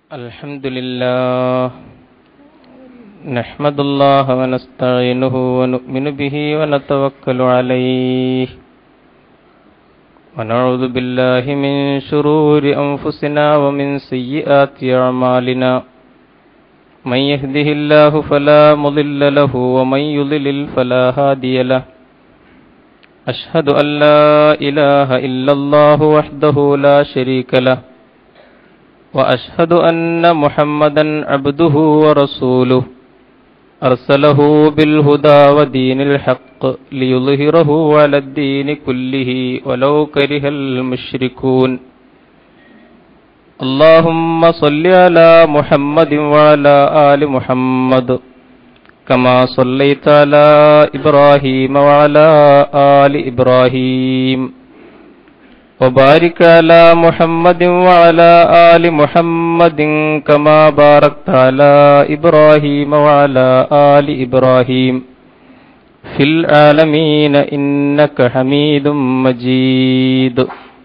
الحمد لله نحمد الله ونستعينه ونؤمن به ونتوكل عليه ونعوذ بالله من شرور أنفسنا ومن سيئات أعمالنا من يهده الله فلا مضل له ومن يضلل فلا هادي له أشهد أن لا إله إلا الله وحده لا شريك له وأشهد أن محمدا عبده ورسوله أرسله بالهدى ودين الحق ليظهره على الدين كله ولو كره المشركون اللهم صل على محمد وعلى آل محمد كما صليت على إبراهيم وعلى آل إبراهيم وبارك على محمد وعلى آل محمد كما باركت على إبراهيم وعلى آل إبراهيم في العالمين إنك حميد مجيد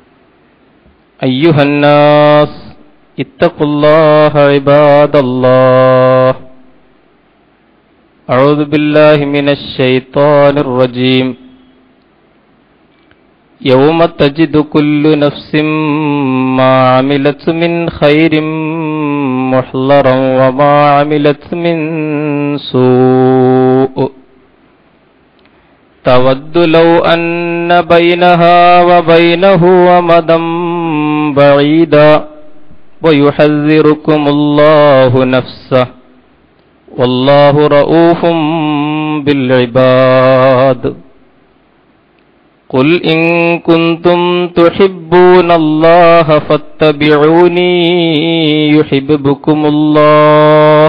أيها الناس اتقوا الله عباد الله أعوذ بالله من الشيطان الرجيم يوم تجد كل نفس ما عملت من خير محضرا وما عملت من سوء تود لو أن بينها وبينه أمدا بعيدا ويحذركم الله نفسه والله رؤوف بالعباد قل إن كنتم تحبون الله فاتبعوني يحببكم الله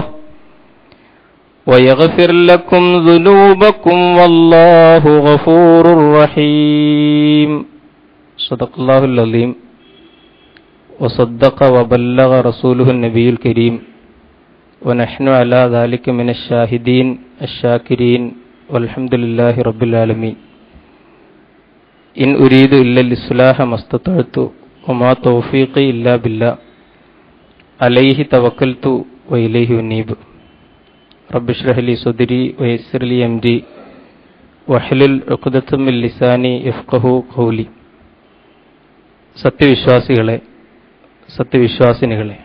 ويغفر لكم ذنوبكم والله غفور رحيم صدق الله العظيم وصدق وبلغ رسوله النبي الكريم ونحن على ذلك من الشاهدين الشاكرين والحمد لله رب العالمين إن أريد إلا الإصلاح ما استطعت وما توفيقي إلا بالله عليه توكلت وإليه أنيب رب اشرح لي صدري ويسر لي أمري വഹ്ലുൽ ഉഖ്ദത്തുമിൽ ലിസാനി യഫ്ഖഹു ഖൗലി സത്യവിശ്വാസികളെ സത്യവിശ്വാസിനികളെ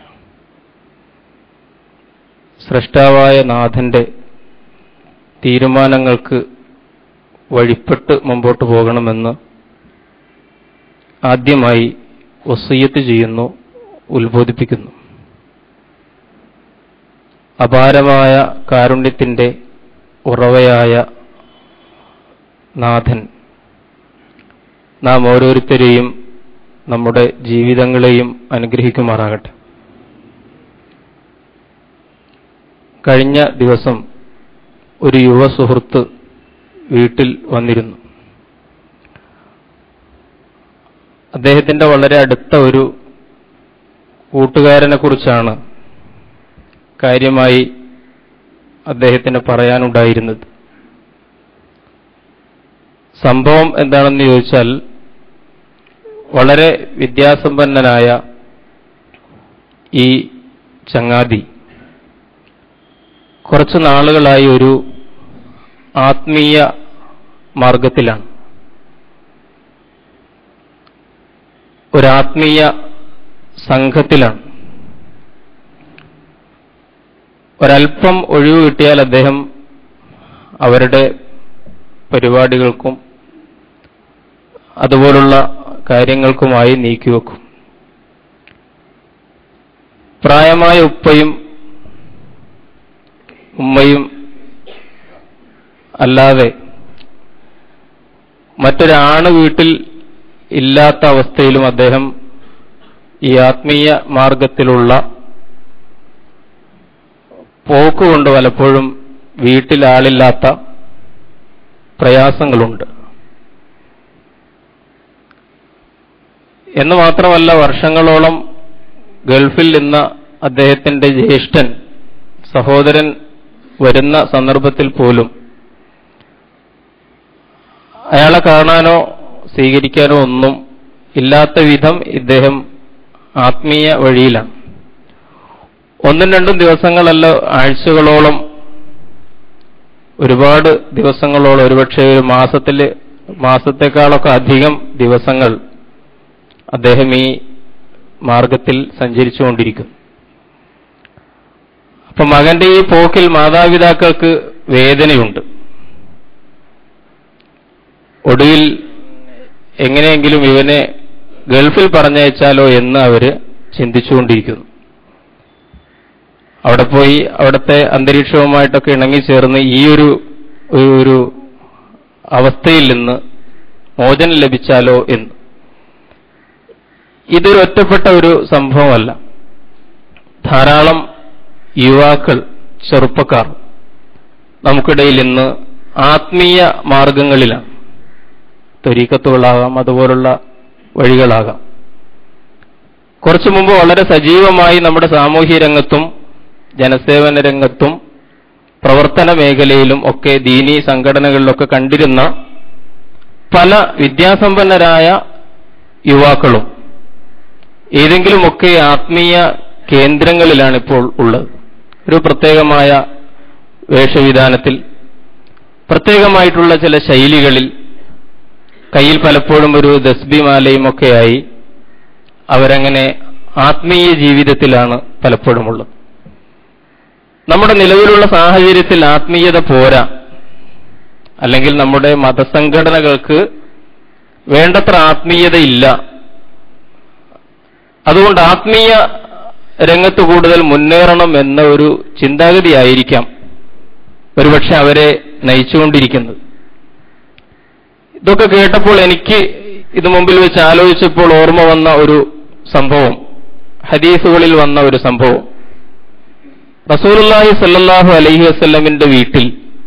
സ്രഷ്ടാവായ നാഥന്റെ തീരുമാനങ്ങൾക്ക് വഴിപ്പെട്ട് മുമ്പോട്ട് പോകണമെന്ന് ആദ്യമായി വസീയത്ത് ചെയ്യുന്നു ഉത്ബോധിപ്പിക്കുന്നു അപാരമായ കാരുണ്യത്തിൻ്റെ ഉറവയായ നാഥൻ നാം ഓരോരുത്തരെയും നമ്മുടെ ജീവിതങ്ങളെയും അനുഗ്രഹിക്കുമാറാകട്ടെ കഴിഞ്ഞ ദിവസം ഒരു യുവ സുഹൃത്ത് വീട്ടിൽ വന്നിരുന്നു അദ്ദേഹത്തിന്റെ വളരെ അടുത്ത ഒരു കൂട്ടുകാരനെ കുറിച്ചാണ് കാര്യമായി അദ്ദേഹത്തിന് പറയാനുണ്ടായിരുന്നത് സംഭവം എന്താണെന്ന് ചോദിച്ചാൽ വളരെ വിദ്യാസമ്പന്നനായ ഈ ചങ്ങാതി കുറച്ചു നാളുകളായി ഒരു ആത്മീയ മാർഗത്തിലാണ് ഒരാത്മീയ സംഘത്തിലാണ് ഒരൽപ്പം ഒഴിവ് കിട്ടിയാൽ അദ്ദേഹം അവരുടെ പരിപാടികൾക്കും അതുപോലുള്ള കാര്യങ്ങൾക്കുമായി നീക്കിവെക്കും പ്രായമായ ഉപ്പയും ഉമ്മയും അല്ലാതെ മറ്റൊരാണ് വീട്ടിൽ ഇല്ലാത്ത അവസ്ഥയിലും അദ്ദേഹം ഈ ആത്മീയ മാർഗത്തിലുള്ള പോക്കുകൊണ്ട് പലപ്പോഴും വീട്ടിൽ ആളില്ലാത്ത പ്രയാസങ്ങളുണ്ട് എന്ന് മാത്രമല്ല വർഷങ്ങളോളം ഗൾഫിൽ നിന്ന് അദ്ദേഹത്തിന്റെ ജ്യേഷ്ഠൻ സഹോദരൻ വരുന്ന സന്ദർഭത്തിൽ പോലും അയാളെ കാണാനോ സ്വീകരിക്കാനോ ഒന്നും ഈ, ഇല്ലാത്ത വിധം ഇദ്ദേഹം ആത്മീയ വഴിയിലാണ് ഒന്നും രണ്ടും ദിവസങ്ങളല്ല ആഴ്ചകളോളം ഒരുപാട് ദിവസങ്ങളോളം ഒരുപക്ഷെ ഒരു മാസത്തിൽ മാസത്തെക്കാളൊക്കെ അധികം ദിവസങ്ങൾ അദ്ദേഹം ഈ മാർഗത്തിൽ സഞ്ചരിച്ചുകൊണ്ടിരിക്കും അപ്പൊ മകന്റെ ഈ പോക്കിൽ മാതാപിതാക്കൾക്ക് വേദനയുണ്ട് ഒടുവിൽ എങ്ങനെയെങ്കിലും ഇവനെ ഗൾഫിൽ പറഞ്ഞയച്ചാലോ എന്ന് അവര് ചിന്തിച്ചുകൊണ്ടിരിക്കുന്നു അവിടെ പോയി അവിടുത്തെ അന്തരീക്ഷവുമായിട്ടൊക്കെ ഇണങ്ങിച്ചേർന്ന് ഈ ഒരു ഒരു- ഒരു അവസ്ഥയിൽ നിന്ന് മോചനം ലഭിച്ചാലോ എന്ന് ഇതൊരു ഒറ്റപ്പെട്ട ഒരു സംഭവമല്ല ധാരാളം യുവാക്കൾ ചെറുപ്പക്കാർ നമുക്കിടയിൽ ഇന്ന് ആത്മീയ മാർഗങ്ങളിലാണ് ത്വരീക്കത്തുകളാകാം അതുപോലുള്ള വഴികളാകാം കുറച്ചു മുമ്പ് വളരെ സജീവമായി നമ്മുടെ സാമൂഹ്യ രംഗത്തും ജനസേവന രംഗത്തും പ്രവർത്തന മേഖലയിലും ഒക്കെ ദീനീ സംഘടനകളിലൊക്കെ കണ്ടിരുന്ന പല വിദ്യാസമ്പന്നരായ യുവാക്കളും ഏതെങ്കിലുമൊക്കെ ആത്മീയ കേന്ദ്രങ്ങളിലാണ് ഇപ്പോൾ ഉള്ളത് ഒരു പ്രത്യേകമായ വേഷവിധാനത്തിൽ പ്രത്യേകമായിട്ടുള്ള ചില ശൈലികളിൽ കയ്യിൽ പലപ്പോഴും ഒരു ദസ്ബിമാലയും ഒക്കെയായി അവരങ്ങനെ ആത്മീയ ജീവിതത്തിലാണ് പലപ്പോഴും ഉള്ളത് നമ്മുടെ നിലവിലുള്ള സാഹചര്യത്തിൽ ആത്മീയത പോരാ അല്ലെങ്കിൽ നമ്മുടെ മതസംഘടനകൾക്ക് വേണ്ടത്ര ആത്മീയതയില്ല അതുകൊണ്ട് ആത്മീയ രംഗത്ത് കൂടുതൽ മുന്നേറണം എന്ന ഒരു ചിന്താഗതിയായിരിക്കാം ഒരുപക്ഷെ അവരെ നയിച്ചുകൊണ്ടിരിക്കുന്നത് ഇതൊക്കെ കേട്ടപ്പോൾ എനിക്ക് ഇത് മുമ്പിൽ വെച്ച് ആലോചിച്ചപ്പോൾ ഓർമ്മ വന്ന ഒരു സംഭവം ഹദീസുകളിൽ വന്ന ഒരു സംഭവം റസൂലുള്ളാഹി സല്ലല്ലാഹു അലൈഹി വസല്ലമിന്റെ വീട്ടിൽ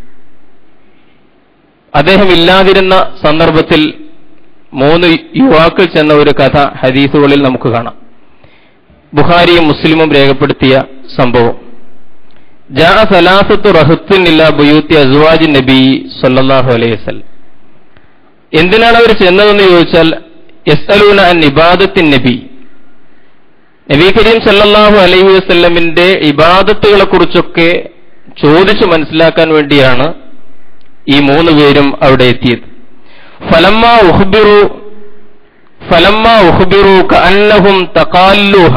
അദ്ദേഹം ഇല്ലാതിരുന്ന സന്ദർഭത്തിൽ മൂന്ന് യുവാക്കൾ ചെന്ന ഒരു കഥ ഹദീസുകളിൽ നമുക്ക് കാണാം ബുഖാരിയും മുസ്ലിമും രേഖപ്പെടുത്തിയ സംഭവം ജാ സലാസത്തു റഹത്തിൻ ഇല്ല ബുയൂത്തി അസ്വാജി നബി സല്ലല്ലാഹു അലൈഹി വസല്ലം എന്തിനാണ് അവർ ചെന്നതെന്ന് ചോദിച്ചാൽ യസ്അലൂന അൻ ഇബാദത്തിൻ നബി നബി കരീം സല്ലല്ലാഹു അലൈഹി വസല്ലമിന്റെ ഇബാദത്തുകളെ കുറിച്ചൊക്കെ ചോദിച്ചു മനസ്സിലാക്കാൻ വേണ്ടിയാണ് ഈ മൂന്ന് പേരും അവിടെ എത്തിയത് ഫലമ്മ ഉഹ്ബിറു ഫലമ്മ ഉഹ്ബിറു കഅന്നഹും തഖാല്ലുഹ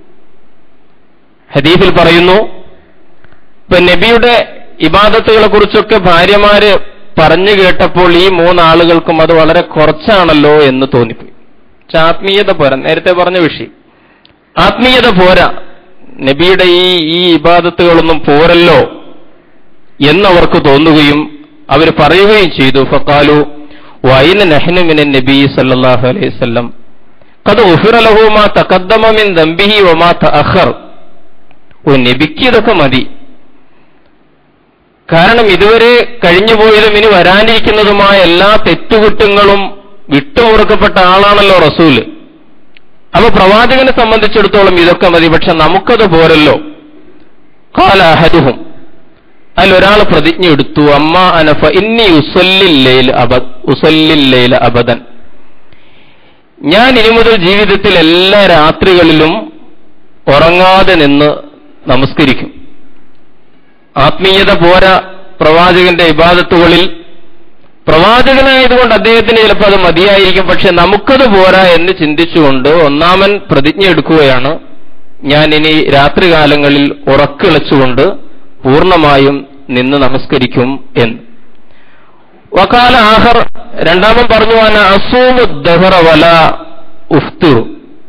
ഹദീസിൽ പറയുന്നു ഇപ്പൊ നബിയുടെ ഇബാദത്തുകളെ കുറിച്ചൊക്കെ ഭാര്യമാര് പറഞ്ഞു കേട്ടപ്പോൾ ഈ മൂന്നാളുകൾക്കും അത് വളരെ കുറച്ചാണല്ലോ എന്ന് തോന്നിപ്പോയി പക്ഷെ ആത്മീയത പോരാ നേരത്തെ പറഞ്ഞ വിഷയം ആത്മീയത പോരാ നബിയുടെ ഈ ഈ ഇബാദത്തുകളൊന്നും പോരല്ലോ എന്നവർക്ക് തോന്നുകയും അവർ പറയുകയും ചെയ്തു ഫക്കാലു വൈന നഹ്നു മിന നബി സല്ലല്ലാഹു അലൈഹി വസല്ലം ഖദ് ഉഫിറ ലഹു മാ തഖദ്ദമ മിൻ ദംബിഹി വമാ തഅഖർ ഓ നബിക്ക് ഇതൊക്കെ മതി കാരണം ഇതുവരെ കഴിഞ്ഞുപോയതും ഇനി വരാനിരിക്കുന്നതുമായ എല്ലാ തെറ്റുകുറ്റങ്ങളും വിട്ടുമുറുക്കപ്പെട്ട ആളാണല്ലോ റസൂല് അപ്പൊ പ്രവാചകനെ സംബന്ധിച്ചിടത്തോളം ഇതൊക്കെ മതി പക്ഷെ നമുക്കത് പോരല്ലോ കാല അഹദുഹും അതിൽ ഒരാൾ പ്രതിജ്ഞ എടുത്തു അമ്മ അനഫ ഇന്നി ഉസല്ലില്ലയിൽ അബ ഉസല്ലില്ലയിൽ അബദൻ ഞാൻ ഇനി മുതൽ ജീവിതത്തിൽ എല്ലാ രാത്രികളിലും ഉറങ്ങാതെ നിന്ന് നമസ്കരിക്കും ആത്മീയത പോരാ പ്രവാചകന്റെ ഇബാദത്തുകളിൽ പ്രവാചകനായതുകൊണ്ട് അദ്ദേഹത്തിന് ചിലപ്പോൾ അത് മതിയായിരിക്കും പക്ഷെ നമുക്കത് പോരാ എന്ന് ചിന്തിച്ചുകൊണ്ട് ഒന്നാമൻ പ്രതിജ്ഞ എടുക്കുകയാണ് ഞാൻ ഇനി രാത്രികാലങ്ങളിൽ ഉറക്കിളച്ചുകൊണ്ട് പൂർണ്ണമായും നിന്ന് നമസ്കരിക്കും എന്ന് വക്കാല ആഹർ രണ്ടാമൻ പറഞ്ഞു വാന അസൂമു ദഹറ വല ഉഫ്തിറു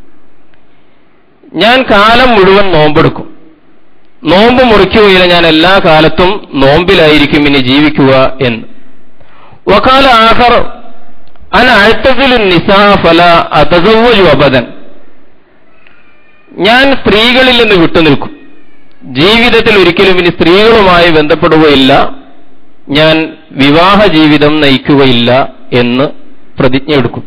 ഞാൻ കാലം മുഴുവൻ നോമ്പെടുക്കും നോമ്പ് മുറിക്കുകയില്ല ഞാൻ എല്ലാ കാലത്തും നോമ്പിലായിരിക്കും ഇനി ജീവിക്കുക എന്ന് വക്കാല ആഹർ അന അഴുത്തതിൽ നിസാ ഫല അതസവ്വജു അബദൻ ഞാൻ സ്ത്രീകളിൽ നിന്ന് വിട്ടുനിൽക്കും ജീവിതത്തിൽ ഒരിക്കലും ഇനി സ്ത്രീകളുമായി ബന്ധപ്പെടുകയില്ല ഞാൻ വിവാഹ ജീവിതം നയിക്കുകയില്ല എന്ന് പ്രതിജ്ഞ എടുക്കും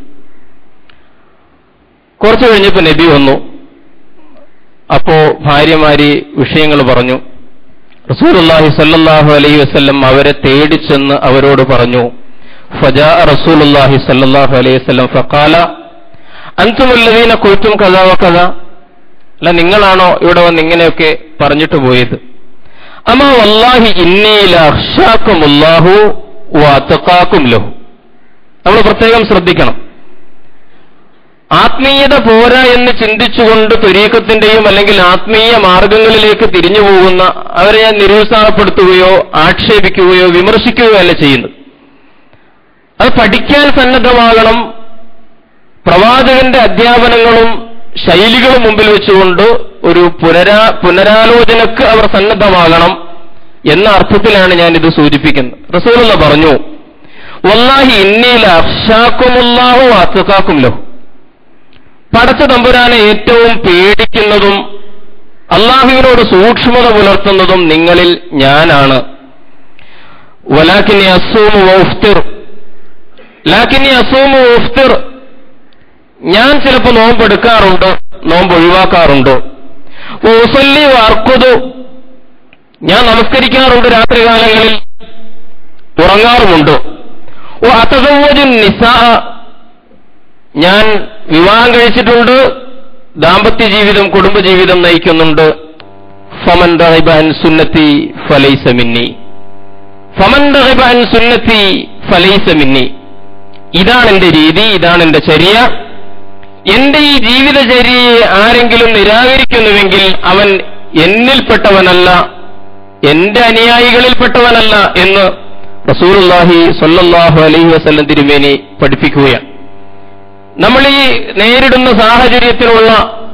കുറച്ചു കഴിഞ്ഞപ്പോൾ നബി വന്നു അപ്പോ ഭാര്യമാര് വിഷയങ്ങൾ പറഞ്ഞു റസൂലുള്ളാഹി സല്ലല്ലാഹു അലൈഹി വസല്ലം അവരെ തേടിച്ചെന്ന് അവരോട് പറഞ്ഞു ഫജാ റസൂലുള്ളാഹി സല്ലല്ലാഹു അലൈഹി വസല്ലം ഫഖാല അൻതും അല്ലദീന ഖുൽതും കദാ വകദാ അല്ല നിങ്ങളാണോ ഇവിടെ വന്ന് ഇങ്ങനെയൊക്കെ പറഞ്ഞിട്ട് പോയത് അമാ വല്ലാഹി innീല അഹ്ഷാക്കുമുല്ലാഹു വഅത്ഖാക്കും ലഹു നമ്മൾ പ്രത്യേകം ശ്രദ്ധിക്കണം ആത്മീയത പോരാ എന്ന് ചിന്തിച്ചുകൊണ്ട് തുരീക്കത്തിന്റെയും അല്ലെങ്കിൽ ആത്മീയ മാർഗങ്ങളിലേക്ക് തിരിഞ്ഞു പോകുന്ന അവരെ ഞാൻ നിരുത്സാഹപ്പെടുത്തുകയോ ആക്ഷേപിക്കുകയോ വിമർശിക്കുകയോ അല്ല ചെയ്യുന്നത് അത് പഠിക്കാൻ സന്നദ്ധമാകണം പ്രവാചകന്റെ അധ്യാപനങ്ങളും ശൈലികളും മുമ്പിൽ വെച്ചുകൊണ്ട് ഒരു പുനരാ പുനരാലോചനക്ക് അവർ സന്നദ്ധമാകണം എന്ന അർത്ഥത്തിലാണ് ഞാൻ ഇത് സൂചിപ്പിക്കുന്നത് റസൂലുള്ള പറഞ്ഞു വല്ലാഹി innീല അഫ്ഷാക്കുമുല്ലാഹു അത്തുക്കാക്കും ലഹു പടച്ച തമ്പുരാനെ ഏറ്റവും പേടിക്കുന്നതും അള്ളാഹുവിനോട് സൂക്ഷ്മത പുലർത്തുന്നതും നിങ്ങളിൽ ഞാനാണ് വലാക്കിനി അസൂമു വൗഫ്തിർ ലാക്കിനി അസൂമു വൗഫ്തിർ ഞാൻ ചിലപ്പോൾ നോമ്പെടുക്കാറുണ്ട് നോമ്പ് ഒഴിവാക്കാറുണ്ട് ഓസല്ലി വാർക്കുതു ഞാൻ നമസ്കരിക്കാറുണ്ട് രാത്രികാലങ്ങളിൽ ഉറങ്ങാറുമുണ്ട് ഓ അത്തസവ്വജുൻ നിസാ ഞാൻ വിവാഹം കഴിച്ചിട്ടുണ്ട് ദാമ്പത്യ ജീവിതം കുടുംബജീവിതം നയിക്കുന്നുണ്ട് ഫമൻ റഹിബാൻ സുന്നത്തി ഫലൈസ മിന്നി ഫമൻ റഹിബാൻ സുന്നത്തി ഫലൈസ മിന്നി ഇതാണ് എന്റെ രീതി ഇതാണ് എന്റെ ചര്യ എന്റെ ഈ ജീവിതചര്യയെ ആരെങ്കിലും നിരാകരിക്കുന്നുവെങ്കിൽ അവൻ എന്നിൽപ്പെട്ടവനല്ല എന്റെ അനുയായികളിൽപ്പെട്ടവനല്ല എന്ന് റസൂലുള്ളാഹി സ്വല്ലല്ലാഹു അലൈഹി വസല്ലം തിരുമേനി പഠിപ്പിക്കുകയാണ് നമ്മൾ ഈ നേരിടുന്ന സാഹചര്യത്തിലുള്ള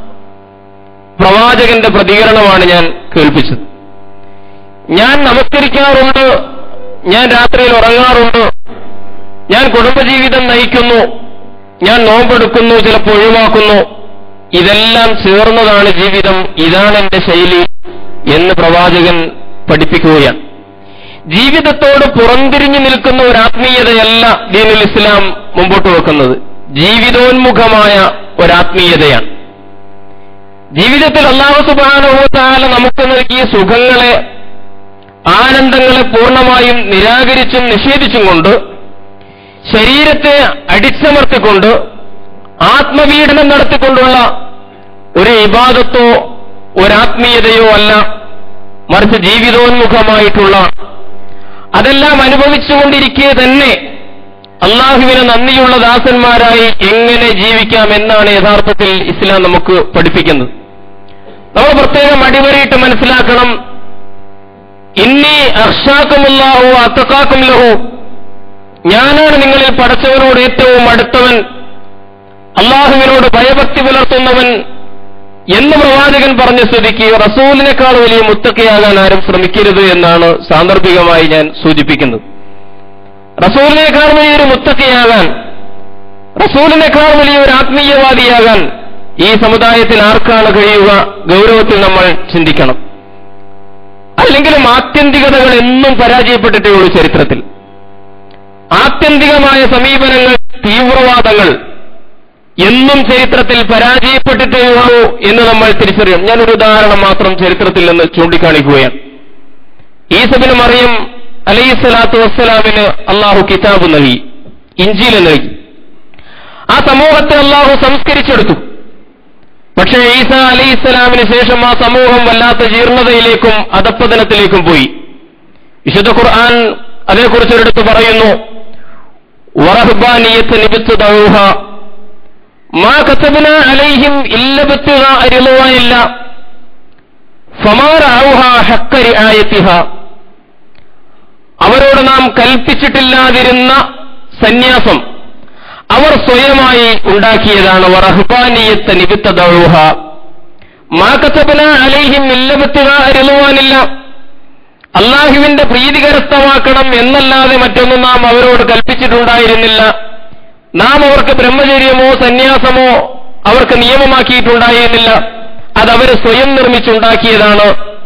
പ്രവാചകന്റെ പ്രതികരണമാണ് ഞാൻ കേൾപ്പിച്ചത് ഞാൻ നമസ്കരിക്കാറുണ്ട് ഞാൻ രാത്രിയിൽ ഉറങ്ങാറുണ്ട് ഞാൻ കുടുംബജീവിതം നയിക്കുന്നു ഞാൻ നോമ്പെടുക്കുന്നു ചിലപ്പോൾ ഒഴിവാക്കുന്നു ഇതെല്ലാം ചേർന്നതാണ് ജീവിതം ഇതാണ് എന്റെ ശൈലി എന്ന് പ്രവാചകൻ പഠിപ്പിക്കുകയാണ് ജീവിതത്തോട് പുറംതിരിഞ്ഞു നിൽക്കുന്ന ഒരു ആത്മീയതയല്ല ദീനുൽ ഇസ്ലാം മുമ്പോട്ട് വെക്കുന്നത് ജീവിതോന്മുഖമായ ഒരാത്മീയതയാണ് ജീവിതത്തിൽ അള്ളാഹു സുബാനുഭവത്താല നമുക്ക് നൽകിയ സുഖങ്ങളെ ആനന്ദങ്ങളെ പൂർണ്ണമായും നിരാകരിച്ചും നിഷേധിച്ചും കൊണ്ട് ശരീരത്തെ അടിച്ചമർത്തിക്കൊണ്ട് ആത്മപീഡനം നടത്തിക്കൊണ്ടുള്ള ഒരു ഇബാദത്തോ ഒരാത്മീയതയോ അല്ല മറിച്ച് ജീവിതോന്മുഖമായിട്ടുള്ള അതെല്ലാം അനുഭവിച്ചുകൊണ്ടിരിക്കെ തന്നെ അള്ളാഹുവിന് നന്ദിയുള്ള ദാസന്മാരായി എങ്ങനെ ജീവിക്കാം എന്നാണ് യഥാർത്ഥത്തിൽ ഇസ്ലാം നമുക്ക് പഠിപ്പിക്കുന്നത് നമ്മൾ പ്രത്യേകം അടിവരയിട്ട് മനസ്സിലാക്കണം ഇന്നി അർഷാക്കുമുല്ലാഹു അത്തക്കാക്കും ലഹു ഞാനാണ് നിങ്ങളിൽ പടച്ചവനോട് ഏറ്റവും അടുത്തവൻ അള്ളാഹുവിനോട് ഭയഭക്തി പുലർത്തുന്നവൻ എന്ന് പ്രവാചകൻ പറഞ്ഞ സ്ഥിതിക്ക് റസൂലിനേക്കാൾ വലിയ മുത്തക്കയാകാൻ ആരും ശ്രമിക്കരുത് എന്നാണ് സാന്ദർഭികമായി ഞാൻ സൂചിപ്പിക്കുന്നത് റസൂലിനേക്കാൾ വലിയൊരു മുത്തക്കയാകാൻ റസൂലിനേക്കാൾ വലിയൊരു ആത്മീയവാദിയാകാൻ ഈ സമുദായത്തിൽ ആർക്കാണ് കഴിയുക ഗൗരവത്തിൽ നമ്മൾ ചിന്തിക്കണം അല്ലെങ്കിലും ആത്യന്തികതകൾ എന്നും പരാജയപ്പെട്ടിട്ടേ ഉള്ളൂ ചരിത്രത്തിൽ ആത്യന്തികമായ സമീപനങ്ങൾ തീവ്രവാദങ്ങൾ എന്നും ചരിത്രത്തിൽ പരാജയപ്പെട്ടിട്ടേ ഉള്ളൂ എന്ന് നമ്മൾ തിരിച്ചറിയണം ഞാനൊരു ഉദാഹരണം മാത്രം ചരിത്രത്തിൽ നിന്ന് ചൂണ്ടിക്കാണിക്കുകയാണ് ഈസബിന് മറിയം അലൈഹിസ്സലാത്തു വസ്സലാമിന് അള്ളാഹു കിതാബ് നൽകി ഇഞ്ചില് നൽകി ആ സമൂഹത്തെ അള്ളാഹു സംസ്കരിച്ചെടുത്തു പക്ഷേ ഈസ അലൈഹിസ്സലാമിന് ശേഷം ആ സമൂഹം വല്ലാത്ത ജീർണതയിലേക്കും അധപ്പതനത്തിലേക്കും പോയി വിശുദ്ധ ഖുർആൻ അതേക്കുറിച്ച് ഒരിടത്ത് പറയുന്നു വറഹ്ബാനിയത്ത് നിബിത്ത് ദൗഹ മാ കത്തബന അലൈഹിം ഇല്ലബത്തുക അരുളുവാനില്ല ഫമാറൗഹ ഹക്കരി ആയത്തിഹ അവരോട് നാം കൽപ്പിച്ചിട്ടില്ലാതിരുന്ന സന്യാസം അവർ സ്വയമായി ഉണ്ടാക്കിയതാണ് വറഹ്ബാനിയത്ത് നിബിത്ത ദൗഹ മാ കത്തബന അലൈഹിം ഇല്ലബത്തുക അരുളുവാനില്ല അള്ളാഹുവിന്റെ പ്രീതി കരസ്ഥമാക്കണം എന്നല്ലാതെ മറ്റൊന്നും നാം അവരോട് കൽപ്പിച്ചിട്ടുണ്ടായിരുന്നില്ല നാം അവർക്ക് ബ്രഹ്മചര്യമോ സന്യാസമോ അവർക്ക് നിയമമാക്കിയിട്ടുണ്ടായിരുന്നില്ല അത് അവർ സ്വയം നിർമ്മിച്ചുണ്ടാക്കിയതാണ്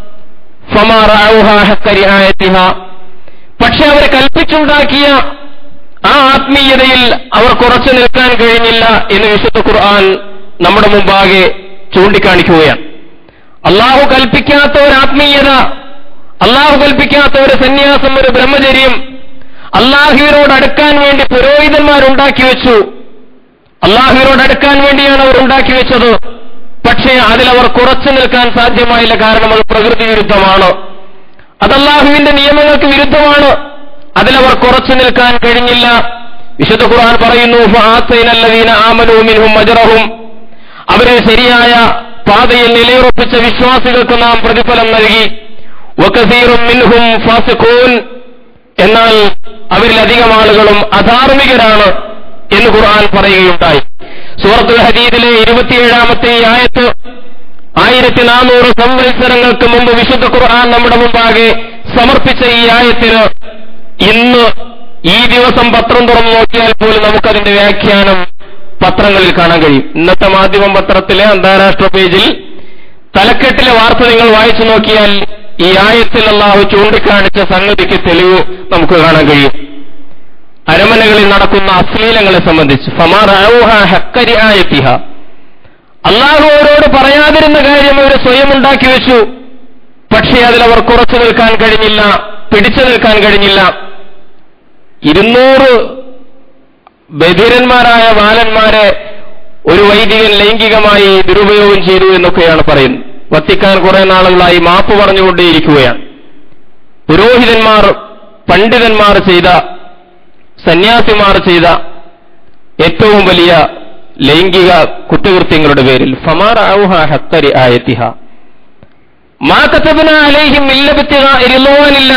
ഫമാറിഹ പക്ഷെ അവർ കൽപ്പിച്ചുണ്ടാക്കിയ ആ ആത്മീയതയിൽ അവർ കുറച്ചു നിൽക്കാൻ കഴിഞ്ഞില്ല എന്ന് വിശുദ്ധ ഖുർആൻ നമ്മുടെ മുമ്പാകെ ചൂണ്ടിക്കാണിക്കുകയാണ് അള്ളാഹു കൽപ്പിക്കാത്ത ഒരു ആത്മീയത അള്ളാഹു കൽപ്പിക്കാത്ത ഒരു സന്യാസം ഒരു ബ്രഹ്മചര്യം അള്ളാഹുവിനോട് അടുക്കാൻ വേണ്ടി പുരോഹിതന്മാരുണ്ടാക്കി വെച്ചു അള്ളാഹുവിനോട് അടുക്കാൻ വേണ്ടിയാണ് അവർ ഉണ്ടാക്കി വെച്ചത് പക്ഷേ പക്ഷേ അതിലവർ കുറച്ചു നിൽക്കാൻ സാധ്യമായില്ല കാരണം അത് പ്രകൃതി വിരുദ്ധമാണ് അത് അള്ളാഹുവിന്റെ നിയമങ്ങൾക്ക് വിരുദ്ധമാണ് അതിലവർ കുറച്ചു നിൽക്കാൻ കഴിഞ്ഞില്ല വിശുദ്ധ ഖുർആൻ പറയുന്നു ഫആത്തൈനല്ലദീന ആമനൂ മിൻഹും അജ്റഹും അവരെ ശരിയായ പാതയിൽ നിലയുറപ്പിച്ച വിശ്വാസികൾക്ക് നാം പ്രതിഫലം നൽകി വകസീറും മിൻഹും ഫാസിഖൂൻ എന്നാൽ അവരിലധികം ആളുകളും അധാർമികരാണ് എന്ന് ഖുർആൻ പറയുകയുണ്ടായി സൂറത്തുൽ ഹദീദിലെ ഇരുപത്തിയേഴാമത്തെ ഈ ആയത്ത് ആയിരത്തി നാനൂറ് സംവത്സരങ്ങൾക്ക് മുമ്പ് വിശുദ്ധ ഖുർആൻ നമ്മുടെ മുമ്പാകെ സമർപ്പിച്ച ഈ ആയത്തിന് ഇന്ന് ഈ ദിവസം പത്രം തുറന്നു നോക്കിയാൽ പോലും നമുക്കതിന്റെ വ്യാഖ്യാനം പത്രങ്ങളിൽ കാണാൻ കഴിയും ഇന്നത്തെ മാധ്യമം പത്രത്തിലെ അന്താരാഷ്ട്ര പേജിൽ തലക്കെട്ടിലെ വാർത്ത നിങ്ങൾ വായിച്ചു നോക്കിയാൽ ഈ ആയത്തിൽ അള്ളാഹു ചൂണ്ടിക്കാണിച്ച സംഗതിക്ക് തെളിവ് നമുക്ക് കാണാൻ കഴിയും അരമനകളിൽ നടക്കുന്ന അശ്ലീലങ്ങളെ സംബന്ധിച്ച് ഹക്കരി ആയത്തിഹ അള്ളാഹു അവരോട് പറയാതിരുന്ന കാര്യം അവർ സ്വയം ഉണ്ടാക്കി വെച്ചു പക്ഷേ അതിലവർ കുറച്ചു നിൽക്കാൻ കഴിഞ്ഞില്ല പിടിച്ചു നിൽക്കാൻ കഴിഞ്ഞില്ല ഇരുന്നൂറ് ബധിരന്മാരായ ബാലന്മാരെ ഒരു വൈദികൻ ലൈംഗികമായി ദുരുപയോഗം ചെയ്തു എന്നൊക്കെയാണ് പറയുന്നത് വത്തിക്കാൻ കുറെ നാളുകളായി മാപ്പ് പറഞ്ഞുകൊണ്ടേയിരിക്കുകയാണ് പുരോഹിതന്മാർ പണ്ഡിതന്മാർ ചെയ്ത സന്യാസിമാർ ചെയ്ത ഏറ്റവും വലിയ ലൈംഗിക കുറ്റകൃത്യങ്ങളുടെ പേരിൽ ഫമാർ ഹക്കരി ആയത്തിഹ മാ കത്തബിന അലൈഹിം ഇല്ലബത്തിക ഇരുന്നോവനില്ല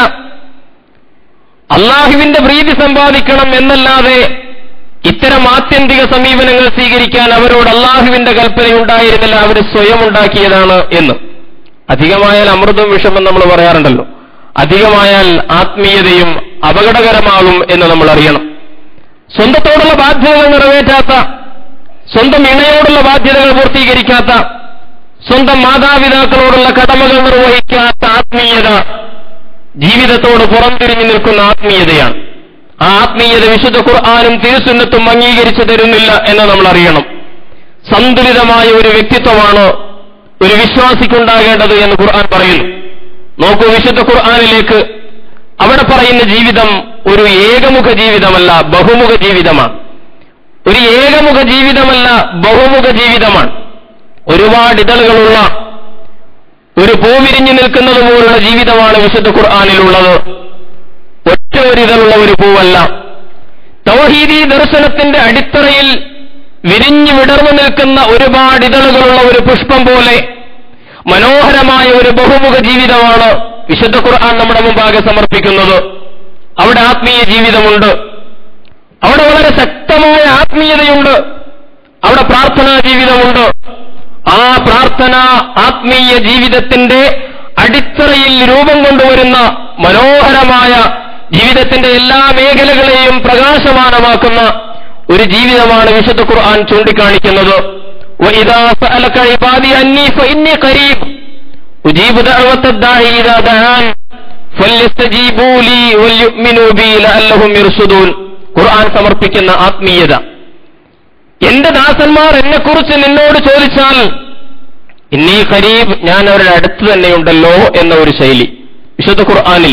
അള്ളാഹുവിന്റെ പ്രീതി സമ്പാദിക്കണം എന്നല്ലാതെ ഇത്തരം ആത്യന്തിക സമീപനങ്ങൾ സ്വീകരിക്കാൻ അവരോട് അള്ളാഹുവിന്റെ കൽപ്പനയുണ്ടായിരുന്നില്ല അവർ സ്വയം ഉണ്ടാക്കിയതാണ് എന്ന് അധികമായാൽ അമൃതം വിഷമം നമ്മൾ പറയാറുണ്ടല്ലോ അധികമായാൽ ആത്മീയതയും അപകടകരമാകും എന്ന് നമ്മൾ അറിയണം സ്വന്തത്തോടുള്ള ബാധ്യതകൾ നിറവേറ്റാത്ത സ്വന്തം ഇണയോടുള്ള ബാധ്യതകൾ പൂർത്തീകരിക്കാത്ത സ്വന്തം മാതാപിതാക്കളോടുള്ള കടമകൾ നിർവഹിക്കാത്ത ആത്മീയത ജീവിതത്തോട് പുറംതിരിഞ്ഞു നിൽക്കുന്ന ആത്മീയതയാണ് ആ ആത്മീയത വിശുദ്ധ ഖുർആാനും തിരുസുന്നത്തും അംഗീകരിച്ചു തരുന്നില്ല എന്ന് നമ്മൾ അറിയണം സന്തുലിതമായ ഒരു വ്യക്തിത്വമാണ് ഒരു വിശ്വാസിക്കുണ്ടാകേണ്ടത് എന്ന് ഖുർആൻ പറയുന്നു നോക്കൂ വിശുദ്ധ ഖുർആാനിലേക്ക് അവിടെ പറയുന്ന ജീവിതം ഒരു ഏകമുഖ ജീവിതമല്ല ബഹുമുഖ ജീവിതമാണ് ഒരു ഏകമുഖ ജീവിതമല്ല ബഹുമുഖ ജീവിതമാണ് ഒരുപാട് ഇതളുകളുള്ള ഒരു പൂവിരിഞ്ഞു നിൽക്കുന്നത് പോലുള്ള ജീവിതമാണ് വിശുദ്ധ ഖുർആാനിലുള്ളത് ഒറ്റ ഒരു ഇതളുള്ള ഒരു പൂവല്ല തൗഹീദി ദർശനത്തിന്റെ അടിത്തറയിൽ വിരിഞ്ഞു വിടർന്നു നിൽക്കുന്ന ഒരുപാട് ഇതളുകളുള്ള ഒരു പുഷ്പം പോലെ മനോഹരമായ ഒരു ബഹുമുഖ ജീവിതമാണ് വിശുദ്ധ ഖുർആൻ നമ്മുടെ മുമ്പാകെ സമർപ്പിക്കുന്നത് അവിടെ ആത്മീയ ജീവിതമുണ്ട് അവിടെ വളരെ ശക്തമായ ആത്മീയതയുണ്ട് അവിടെ പ്രാർത്ഥനാ ജീവിതമുണ്ട് ആ പ്രാർത്ഥന ആത്മീയ ജീവിതത്തിന്റെ അടിത്തറയിൽ രൂപം കൊണ്ടുവരുന്ന മനോഹരമായ ജീവിതത്തിന്റെ എല്ലാ മേഖലകളെയും പ്രകാശമാനമാക്കുന്ന ഒരു ജീവിതമാണ് വിശുദ്ധ ഖുർആൻ ചൂണ്ടിക്കാണിക്കുന്നത് وَإِذَا سَأَلَكَ عِبَادِي أَنِّي فَإِنِّي قَرِيبٌ أُجِيبُ دَعْوَةَ الدَّاعِ إِذَا دَعَانِ فَلْيَسْتَجِيبُوا لِي وَلْيُؤْمِنُوا بِي لَعَلَّهُمْ يَرْشُدُونَ ഖുർആൻ സമർപ്പിക്കുന്ന ആത്മീയത എന്റെ ദാസന്മാർ എന്നെക്കുറിച്ച് നിന്നോട് ചോദിച്ചാൽ ഇന്നീ ഖരീബ് ഞാൻ അവരുടെ അടുത്ത് തന്നെയുണ്ടല്ലോ എന്ന ഒരു ശൈലി വിശുദ്ധ ഖുർആാനിൽ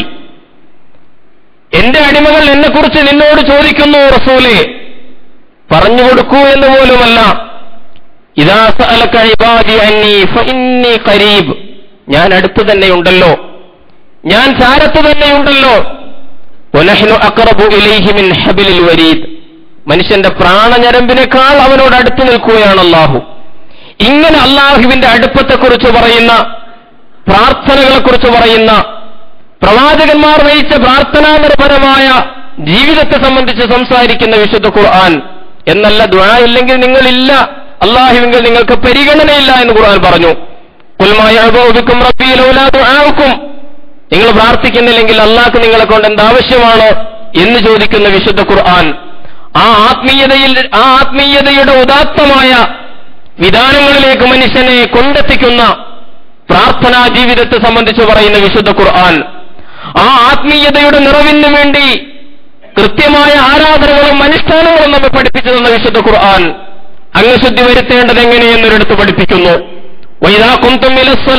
എന്റെ അടിമകൾ എന്നെക്കുറിച്ച് നിന്നോട് ചോദിക്കുന്നു റസൂലെ പറഞ്ഞു കൊടുക്കൂ എന്ന് പോലുമല്ല ഇതാ സഅലക ഇബാദി അന്നി ഫഇന്നി ഖരീബ് ഞാൻ അടുത്ത് തന്നെയുണ്ടല്ലോ ഞാൻ ചാരത്ത് തന്നെയുണ്ടല്ലോ വനഹ്നു അഖറബു ഇലൈഹി മിൻ ഹബിലിൽ വരീദ് മനുഷ്യന്റെ പ്രാണഞരമ്പിനേക്കാൾ അവനോട് അടുത്ത് നിൽക്കുകയാണ് അള്ളാഹു ഇങ്ങനെ അള്ളാഹുവിന്റെ അടുപ്പത്തെക്കുറിച്ച് പറയുന്ന പ്രാർത്ഥനകളെക്കുറിച്ച് പറയുന്ന പ്രവാചകന്മാർ നയിച്ച പ്രാർത്ഥനാനിർഭരമായ ജീവിതത്തെ സംബന്ധിച്ച് സംസാരിക്കുന്ന വിശുദ്ധ ഖുർആൻ എന്നല്ല ദ്വാ ഇല്ലെങ്കിൽ നിങ്ങളില്ല അള്ളാഹുവിങ്കിൽ നിങ്ങൾക്ക് പരിഗണനയില്ല എന്ന് ഖുർആൻ പറഞ്ഞു കുൽമായും റബ്ബിയിലും നിങ്ങൾ പ്രാർത്ഥിക്കുന്നില്ലെങ്കിൽ അള്ളാഹ്ക്ക് നിങ്ങളെ കൊണ്ട് എന്താവശ്യമാണ് എന്ന് ചോദിക്കുന്ന വിശുദ്ധ ഖുർആൻ ആ ആത്മീയതയിൽ ആ ആത്മീയതയുടെ ഉദാത്തമായ വിധാനങ്ങളിലേക്ക് മനുഷ്യനെ കൊണ്ടെത്തിക്കുന്ന പ്രാർത്ഥനാ ജീവിതത്തെ സംബന്ധിച്ച് പറയുന്ന വിശുദ്ധ ഖുർആൻ ആ ആത്മീയതയുടെ നിറവിന് വേണ്ടി കൃത്യമായ ആരാധനകളും അനുഷ്ഠാനങ്ങളും നമ്മെ പഠിപ്പിച്ചു തന്ന വിശുദ്ധ ഖുർആൻ അംഗശുദ്ധി വരുത്തേണ്ടത് എങ്ങനെയെന്നൊരിടത്ത് പഠിപ്പിക്കുന്നു വൈദാക്കും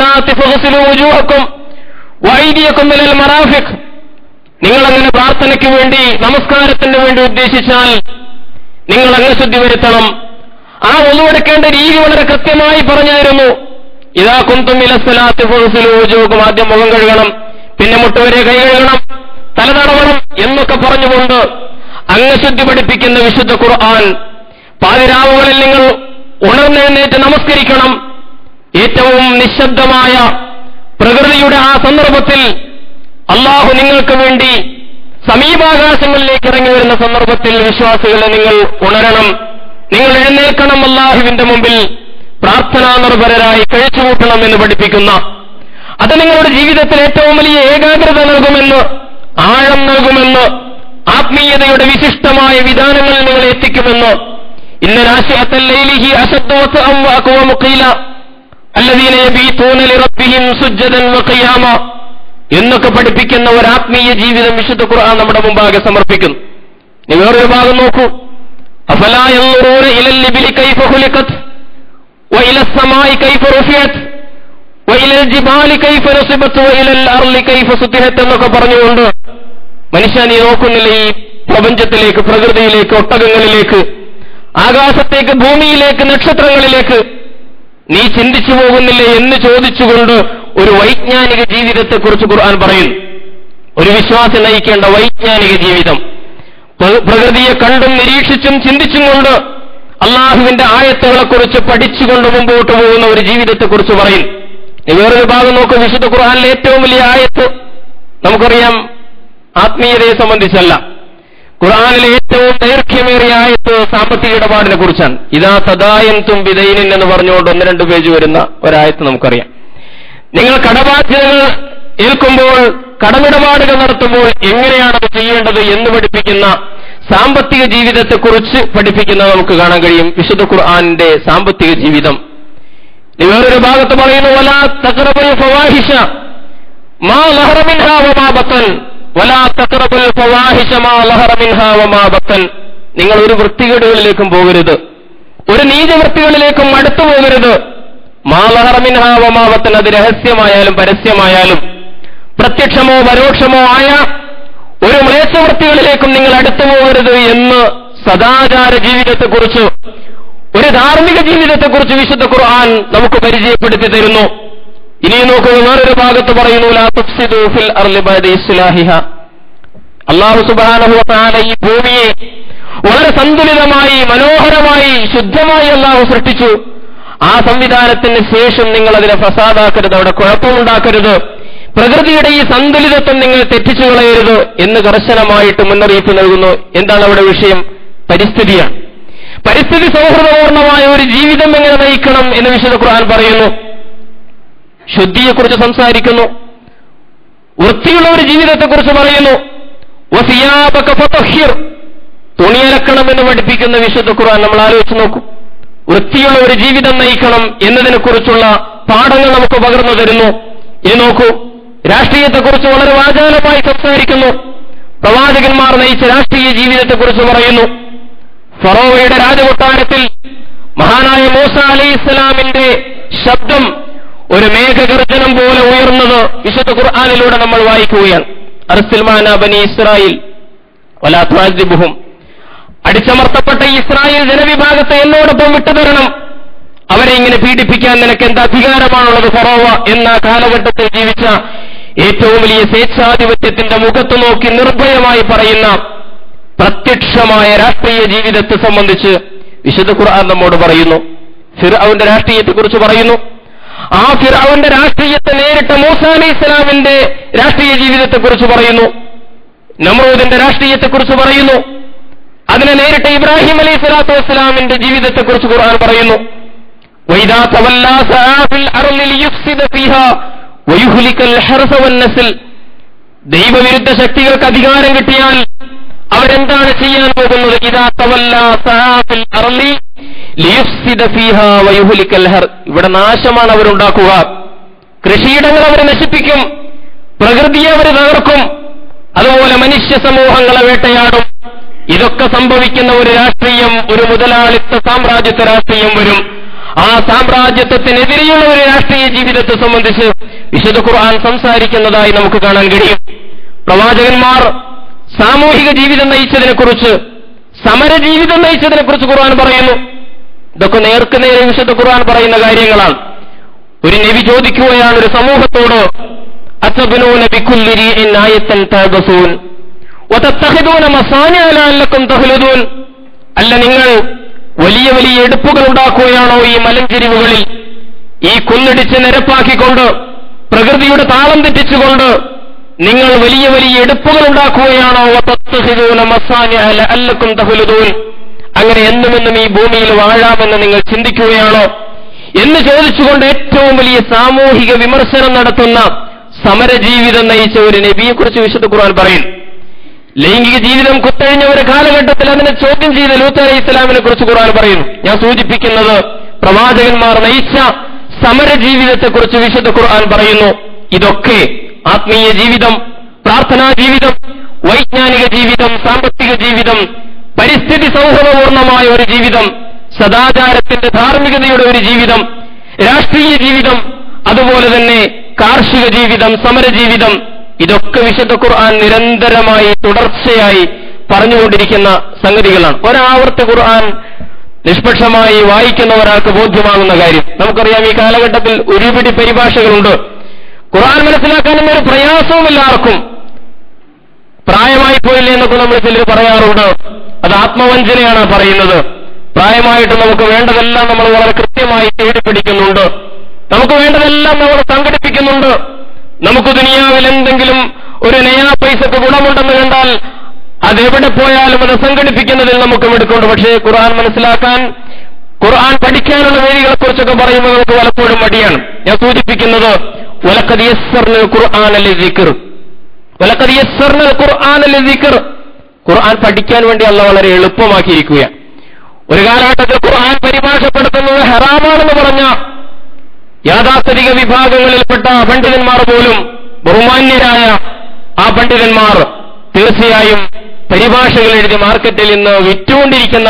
വൈദിയക്കും മറാഫിഖ് നിങ്ങൾ അങ്ങനെ പ്രാർത്ഥനയ്ക്ക് വേണ്ടി നമസ്കാരത്തിന് വേണ്ടി ഉദ്ദേശിച്ചാൽ നിങ്ങൾ അംഗശുദ്ധി വരുത്തണം ആ ഒന്നുവെടുക്കേണ്ട രീതി വളരെ കൃത്യമായി പറഞ്ഞായിരുന്നു ഇതാ കുന്തും ഇലസ്ഥലാത്ത് ഫുസിലൂജോക്കും ആദ്യം മുഖം കഴുകണം പിന്നെ മുട്ടുവരെ കൈ കഴുകണം തല തടവണം എന്നൊക്കെ പറഞ്ഞുകൊണ്ട് അംഗശുദ്ധി പഠിപ്പിക്കുന്ന വിശുദ്ധ ഖുർആൻ പാതിരാവുകളിൽ നിങ്ങൾ ഉണർന്നെഴുന്നേറ്റ് നമസ്കരിക്കണം ഏറ്റവും നിശബ്ദമായ പ്രകൃതിയുടെ ആ സന്ദർഭത്തിൽ അള്ളാഹു നിങ്ങൾക്ക് വേണ്ടി സമീപാകാശങ്ങളിലേക്ക് ഇറങ്ങി വരുന്ന സന്ദർഭത്തിൽ വിശ്വാസികളെ നിങ്ങൾ ഉണരണം നിങ്ങൾ എഴുന്നേൽക്കണം അള്ളാഹുവിന്റെ മുമ്പിൽ പ്രാർത്ഥനാ നിർഭരരായി കഴിച്ചുകൂട്ടണം എന്ന് പഠിപ്പിക്കുന്ന അത് നിങ്ങളുടെ ജീവിതത്തിൽ ഏറ്റവും വലിയ ഏകാഗ്രത നൽകുമെന്ന് ആഴം നൽകുമെന്ന് ആത്മീയതയുടെ വിശിഷ്ടമായ വിധാനങ്ങൾ നിങ്ങളെ എത്തിക്കുമെന്ന് ഇന്ന രാശിഅത്തല്ലൈലിഹി അശദ്വത്ത് അംവാക്കുവ മുഖീല അല്ലദീന യബീതൂന ലിറബ്ബിഹിം സുജ്ജദൻ വഖിയാമ എന്നൊക്കെ പഠിപ്പിക്കുന്ന ഒരു ആത്മീയ ജീവിതം വിശുദ്ധ ഖുർആൻ നമ്മുടെ മുമ്പാകെ സമർപ്പിക്കുന്നു ഇനി വേറൊരു ഭാഗം നോക്കൂ അഫലാ യൻദുറൂന ഇലൽ ലിബിലി കൈഫ ഖുലിഖത് وإلى السماء كيف رفعت وإلى الجبال كيف نصبت وإلى الأرض كيف سطحت എന്നൊക്കെ പറഞ്ഞുകൊണ്ട് മനുഷ്യ നീ നോക്കുന്നില്ല ഈ പ്രപഞ്ചത്തിലേക്ക് പ്രകൃതിയിലേക്ക് ഒട്ടകങ്ങളിലേക്ക് ആകാശത്തേക്ക് ഭൂമിയിലേക്ക് നക്ഷത്രങ്ങളിലേക്ക് നീ ചിന്തിച്ചു പോകുന്നില്ലേ എന്ന് ചോദിച്ചുകൊണ്ട് ഒരു വൈജ്ഞാനിക ജീവിതത്തെക്കുറിച്ച് ഖുർആൻ പറയുന്നു ഒരു വിശ്വാസി നയിക്കേണ്ട വൈജ്ഞാനിക ജീവിതം പ്ര- പ്രകൃതിയെ കണ്ടും നിരീക്ഷിച്ചും ചിന്തിച്ചും കൊണ്ട് അള്ളാഹുവിന്റെ ആയത്തുകളെക്കുറിച്ച് പഠിച്ചുകൊണ്ട് മുമ്പോട്ട് പോകുന്ന ഒരു ജീവിതത്തെക്കുറിച്ച് പറയും ഇനി വേറൊരു ഭാഗം നോക്കും വിശുദ്ധ ഖുർആനിലെ ഏറ്റവും വലിയ ആയത്ത് നമുക്കറിയാം ആത്മീയതയെ സംബന്ധിച്ചല്ല ഖുർആനിലെ ഏറ്റവും ദൈർഘ്യമേറിയ ആയത്ത് സാമ്പത്തിക ഇടപാടിനെ കുറിച്ചാണ് ഇതാ സദായൻ തുംബിദൈനിൻ എന്ന് പറഞ്ഞുകൊണ്ട് ഒന്ന് രണ്ട് പേജ് വരുന്ന ഒരായത്ത് നമുക്കറിയാം നിങ്ങൾ കടബാധ്യതകൾ ഏൽക്കുമ്പോൾ കടമിടപാടുകൾ നടത്തുമ്പോൾ എങ്ങനെയാണ് അത് ചെയ്യേണ്ടത് എന്ന് പഠിപ്പിക്കുന്ന സാമ്പത്തിക ജീവിതത്തെക്കുറിച്ച് പഠിപ്പിക്കുന്ന നമുക്ക് കാണാൻ കഴിയും വിശുദ്ധ ഖുർആാനിന്റെ സാമ്പത്തിക ജീവിതം ഇനി വേറൊരു ഭാഗത്ത് പറയുന്നു വലാ തഖറബുൽ ഫവാഹിഷ മാ ലഹറ മിൻഹാ വമാ ബത്തൻ വലാ തഖറബുൽ ഫവാഹിഷ മാ ലഹറ മിൻഹാ വമാ ബത്തൻ നിങ്ങൾ ഒരു വൃത്തികേടുകളിലേക്കും പോകരുത് ഒരു നീചവൃത്തികളിലേക്കും അടുത്തു പോകരുത് മാ ലഹറ മിൻഹാ വമാ ബത്തൻ അത് രഹസ്യമായാലും പരസ്യമായാലും പ്രത്യക്ഷമോ പരോക്ഷമോ ആയ ഒരു മ്ലേച്ഛവൃത്തികളിലേക്കും നിങ്ങൾ അടുത്തു പോകരുത് എന്ന് സദാചാര ജീവിതത്തെക്കുറിച്ച് ഒരു ധാർമ്മിക ജീവിതത്തെക്കുറിച്ച് വിശുദ്ധ ഖുർആൻ നമുക്ക് പരിചയപ്പെടുത്തി തരുന്നു ഇനി നോക്കുക വേറൊരു ഭാഗത്ത് പറയുന്നു ലാ തുഫ്സിദു ഫിൽ അർളി ബഅദ ഇസ്ലാഹിഹ അള്ളാഹു സുബ്ഹാനഹു വതആല ഈ ഭൂമിയെ വളരെ സന്തുലിതമായി മനോഹരമായി ശുദ്ധമായി അള്ളാഹു സൃഷ്ടിച്ചു ആ സംവിധാനത്തിന് ശേഷം നിങ്ങൾ അതിനെ ഫസാദാക്കരുത് അവിടെ കുഴപ്പമുണ്ടാക്കരുത് പ്രകൃതിയുടെ ഈ സന്തുലിതത്വം നിങ്ങൾ തെറ്റിച്ചു കളയരുത് എന്ന് കർശനമായിട്ട് മുന്നറിയിപ്പ് നൽകുന്നു എന്താണ് അവിടെ വിഷയം പരിസ്ഥിതിയാണ് പരിസ്ഥിതി സൗഹൃദപൂർണമായ ഒരു ജീവിതം എങ്ങനെ നയിക്കണം എന്ന് വിശുദ്ധ ഖുർആൻ പറയുന്നു ശുദ്ധിയെക്കുറിച്ച് സംസാരിക്കുന്നു വൃത്തിയുള്ള ഒരു ജീവിതത്തെക്കുറിച്ച് പറയുന്നു വസിയാബക ഫതഹിർ തുണിയലക്കണമെന്ന് പഠിപ്പിക്കുന്ന വിശുദ്ധ ഖുർആൻ നമ്മൾ ആലോചിച്ച് നോക്കൂ വൃത്തിയുള്ള ഒരു ജീവിതം നയിക്കണം എന്നതിനെക്കുറിച്ചുള്ള പാഠങ്ങൾ നമുക്ക് പകർന്നു തരുന്നു ഇനി നോക്കൂ രാഷ്ട്രീയത്തെക്കുറിച്ച് വളരെ വാചാലമായി സംസാരിക്കുന്നു പ്രവാചകന്മാർ നയിച്ച രാഷ്ട്രീയ ജീവിതത്തെക്കുറിച്ച് പറയുന്നു ഫറോവയുടെ രാജകൊട്ടാരത്തിൽ മഹാനായ മൂസ അലൈഹി ഇസ്ലാമിന്റെ ശബ്ദം ഒരു മേഘഗർജനം പോലെ ഉയർന്നത് വിശുദ്ധ ഖുർആാനിലൂടെ നമ്മൾ വായിക്കുകയാണ് അർസിൽമാന ബനി ഇസ്രായേൽ വലാത്വാജിബുഹും അടിച്ചമർത്തപ്പെട്ട ഈ ഇസ്രായേൽ ജനവിഭാഗത്തെ എന്നോടൊപ്പം വിട്ടുതരണം അവരെ ഇങ്ങനെ പീഡിപ്പിക്കാൻ നിനക്ക് എന്ത് അധികാരമാണുള്ളത് ഫറോവ എന്ന കാലഘട്ടത്തിൽ ജീവിച്ച ഏറ്റവും വലിയ സ്വേച്ഛാധിപത്യത്തിന്റെ മുഖത്ത് നോക്കി നിർഭയമായി പറയുന്ന പ്രത്യക്ഷമായ രാഷ്ട്രീയ ജീവിതത്തെ സംബന്ധിച്ച് വിശുദ്ധ ഖുർആൻ നമ്മോട് പറയുന്നു ഫിർഔന്റെ രാഷ്ട്രീയത്തെക്കുറിച്ച് പറയുന്നു ആ ഫിർഔന്റെ രാഷ്ട്രീയത്തെ നേരിട്ട മൂസ അലി ഇസ്ലാമിന്റെ രാഷ്ട്രീയ ജീവിതത്തെക്കുറിച്ച് പറയുന്നു നമ്രൂദിന്റെ രാഷ്ട്രീയത്തെക്കുറിച്ച് പറയുന്നു അതിനെ നേരിട്ട ഇബ്രാഹിം അലൈഹി സ്വലാത്തു വസ്സലാമിന്റെ ജീവിതത്തെക്കുറിച്ച് ഖുർആൻ പറയുന്നു وإذا تولى سعى في الأرض ليفسد فيها ويهلك الحرث والنسل ദൈവവിരുദ്ധ ശക്തികൾക്ക് അധികാരം കിട്ടിയാൽ അവരെന്താണ് ചെയ്യാൻ പോകുന്നത് ഇതാ തവല്ല സഹാഫിൽ അർലി ലിയുഫ്സിദ ഫീഹ വയുഹ്ലിക്കൽ ഹർ ഇവിടെ നാശമാണ് അവരുണ്ടാക്കുക കൃഷിയിടങ്ങൾ അവർ നശിപ്പിക്കും പ്രകൃതിയെ അവർ തകർക്കും അതുപോലെ മനുഷ്യ സമൂഹങ്ങളെ വേട്ടയാടും ഇതൊക്കെ സംഭവിക്കുന്ന ഒരു രാഷ്ട്രീയം ഒരു മുതലാളിത്ത സാമ്രാജ്യത്വ രാഷ്ട്രീയം വരും ആ സാമ്രാജ്യത്വത്തിനെതിരെയുള്ള ഒരു രാഷ്ട്രീയ ജീവിതത്തെ സംബന്ധിച്ച് വിശുദ്ധ ഖുർആൻ സംസാരിക്കുന്നതായി നമുക്ക് കാണാൻ കഴിയും പ്രവാചകന്മാർ സാമൂഹിക ജീവിതം നയിച്ചതിനെക്കുറിച്ച് സമരജീവിതം നയിച്ചതിനെക്കുറിച്ച് ഖുർആൻ പറയുന്നു ഇതൊക്കെ നേർക്ക് നേരെ വിശുദ്ധ ഖുർആൻ പറയുന്ന കാര്യങ്ങളാണ് ഒരു നബി ചോദിക്കുകയാണ് ഒരു സമൂഹത്തോട് അത്തബനൂന ബിക്കുല്ലി റീഇൻ ആയത്തൻ തഅബസൂൻ വതത്തഖിദൂന മസാനിഅ ലഅല്ലക്കും തഹ്ലുദൂൻ അല്ല നിങ്ങൾ വലിയ വലിയ എടുപ്പുകൾ ഉണ്ടാക്കുകയാണോ ഈ മലഞ്ചെരിവുകളിൽ ഈ കുന്നിടിച്ച് നിരപ്പാക്കിക്കൊണ്ട് പ്രകൃതിയുടെ താളം തെറ്റിച്ചുകൊണ്ട് നിങ്ങൾ വലിയ വലിയ എടുപ്പുകൾ ഉണ്ടാക്കുകയാണോ വതത്തഖിദൂന മസാനിഅ ലഅല്ലക്കും തഹ്ലുദൂൻ അങ്ങനെ എന്നുമെന്നും ഈ ഭൂമിയിൽ വാഴാമെന്ന് നിങ്ങൾ ചിന്തിക്കുകയാണോ എന്ന് ചോദിച്ചുകൊണ്ട് ഏറ്റവും വലിയ സാമൂഹിക വിമർശനം നടത്തുന്ന സമരജീവിതം നയിച്ച ഒരു നബിയെക്കുറിച്ച് വിശുദ്ധ ഖുർആൻ പറയും ലൈംഗിക ജീവിതം കുത്തഴിഞ്ഞ ഒരു കാലഘട്ടത്തിൽ അതിനെ ചോദ്യം ചെയ്ത ലൂത്ത് അലൈഹി ഇസ്ലാമിനെ കുറിച്ച് ഖുർആൻ പറയുന്നു ഞാൻ സൂചിപ്പിക്കുന്നത് പ്രവാചകന്മാർ നയിച്ച സമരജീവിതത്തെക്കുറിച്ച് വിശുദ്ധ ഖുർആൻ പറയുന്നു ഇതൊക്കെ ആത്മീയ ജീവിതം പ്രാർത്ഥനാ ജീവിതം വൈജ്ഞാനിക ജീവിതം സാമ്പത്തിക ജീവിതം പരിസ്ഥിതി സൗഹൃദപൂർണമായ ഒരു ജീവിതം സദാചാരത്തിന്റെ ധാർമ്മികതയുടെ ഒരു ജീവിതം രാഷ്ട്രീയ ജീവിതം അതുപോലെ തന്നെ കാർഷിക ജീവിതം സമരജീവിതം ഇതൊക്കെ വിശുദ്ധ ഖുർആൻ നിരന്തരമായി തുടർച്ചയായി പറഞ്ഞുകൊണ്ടിരിക്കുന്ന സംഗതികളാണ് ഒരാവർത്തി ഖുർആൻ നിഷ്പക്ഷമായി വായിക്കുന്ന ഒരാൾക്ക് ബോധ്യമാകുന്ന കാര്യം നമുക്കറിയാം ഈ കാലഘട്ടത്തിൽ ഒരുപിടി പരിഭാഷകളുണ്ട് ഖുർആൻ മനസ്സിലാക്കാനും ഒരു പ്രയാസവുമില്ല ആർക്കും പ്രായമായി പോയില്ലേ എന്നൊക്കെ നമ്മൾ ചിലർ പറയാറുണ്ട് അത് ആത്മവഞ്ചനയാണ് പറയുന്നത് പ്രായമായിട്ട് നമുക്ക് വേണ്ടതെല്ലാം നമ്മൾ വളരെ കൃത്യമായി തേടിപ്പിടിക്കുന്നുണ്ട് നമുക്ക് വേണ്ടതെല്ലാം നമ്മൾ സംഘടിപ്പിക്കുന്നുണ്ട് നമുക്ക് ദുനിയാവിൽ എന്തെങ്കിലും ഒരു നയാ പൈസക്ക് ഗുണമുണ്ടെന്ന് കണ്ടാൽ അതെവിടെ പോയാലും അത് സംഘടിപ്പിക്കുന്നതിൽ നമുക്ക് എടുക്കുന്നുണ്ട് പക്ഷേ ഖുർആൻ മനസ്സിലാക്കാൻ ഖുർആൻ പഠിക്കാനുള്ള വേദികളെ കുറിച്ചൊക്കെ പറയുമ്പോൾ നമുക്ക് പലപ്പോഴും മടിയാണ് ഞാൻ സൂചിപ്പിക്കുന്നത് വലക്കത് യസ്സർനൽ ഖുർആൻ അല്ലെ ദിക്കർ വലക്കത് യസ്സർനൽ ഖുർആൻ അല്ലെ ദിക്കർ ഖുർആൻ പഠിക്കാൻ വേണ്ടി അല്ല വളരെ എളുപ്പമാക്കിയിരിക്കുകയാണ് ഒരു കാലഘട്ടത്തിൽ ഖുർആൻ പരിഭാഷപ്പെടുത്തുന്നത് ഹറാമാണെന്ന് പറഞ്ഞ യാഥാസ്ഥിതിക വിഭാഗങ്ങളിൽപ്പെട്ട പണ്ഡിതന്മാർ പോലും ബഹുമാന്യരായ ആ പണ്ഡിതന്മാർ തീർച്ചയായും പരിഭാഷകൾ എഴുതി മാർക്കറ്റിൽ ഇന്ന് വിറ്റുകൊണ്ടിരിക്കുന്ന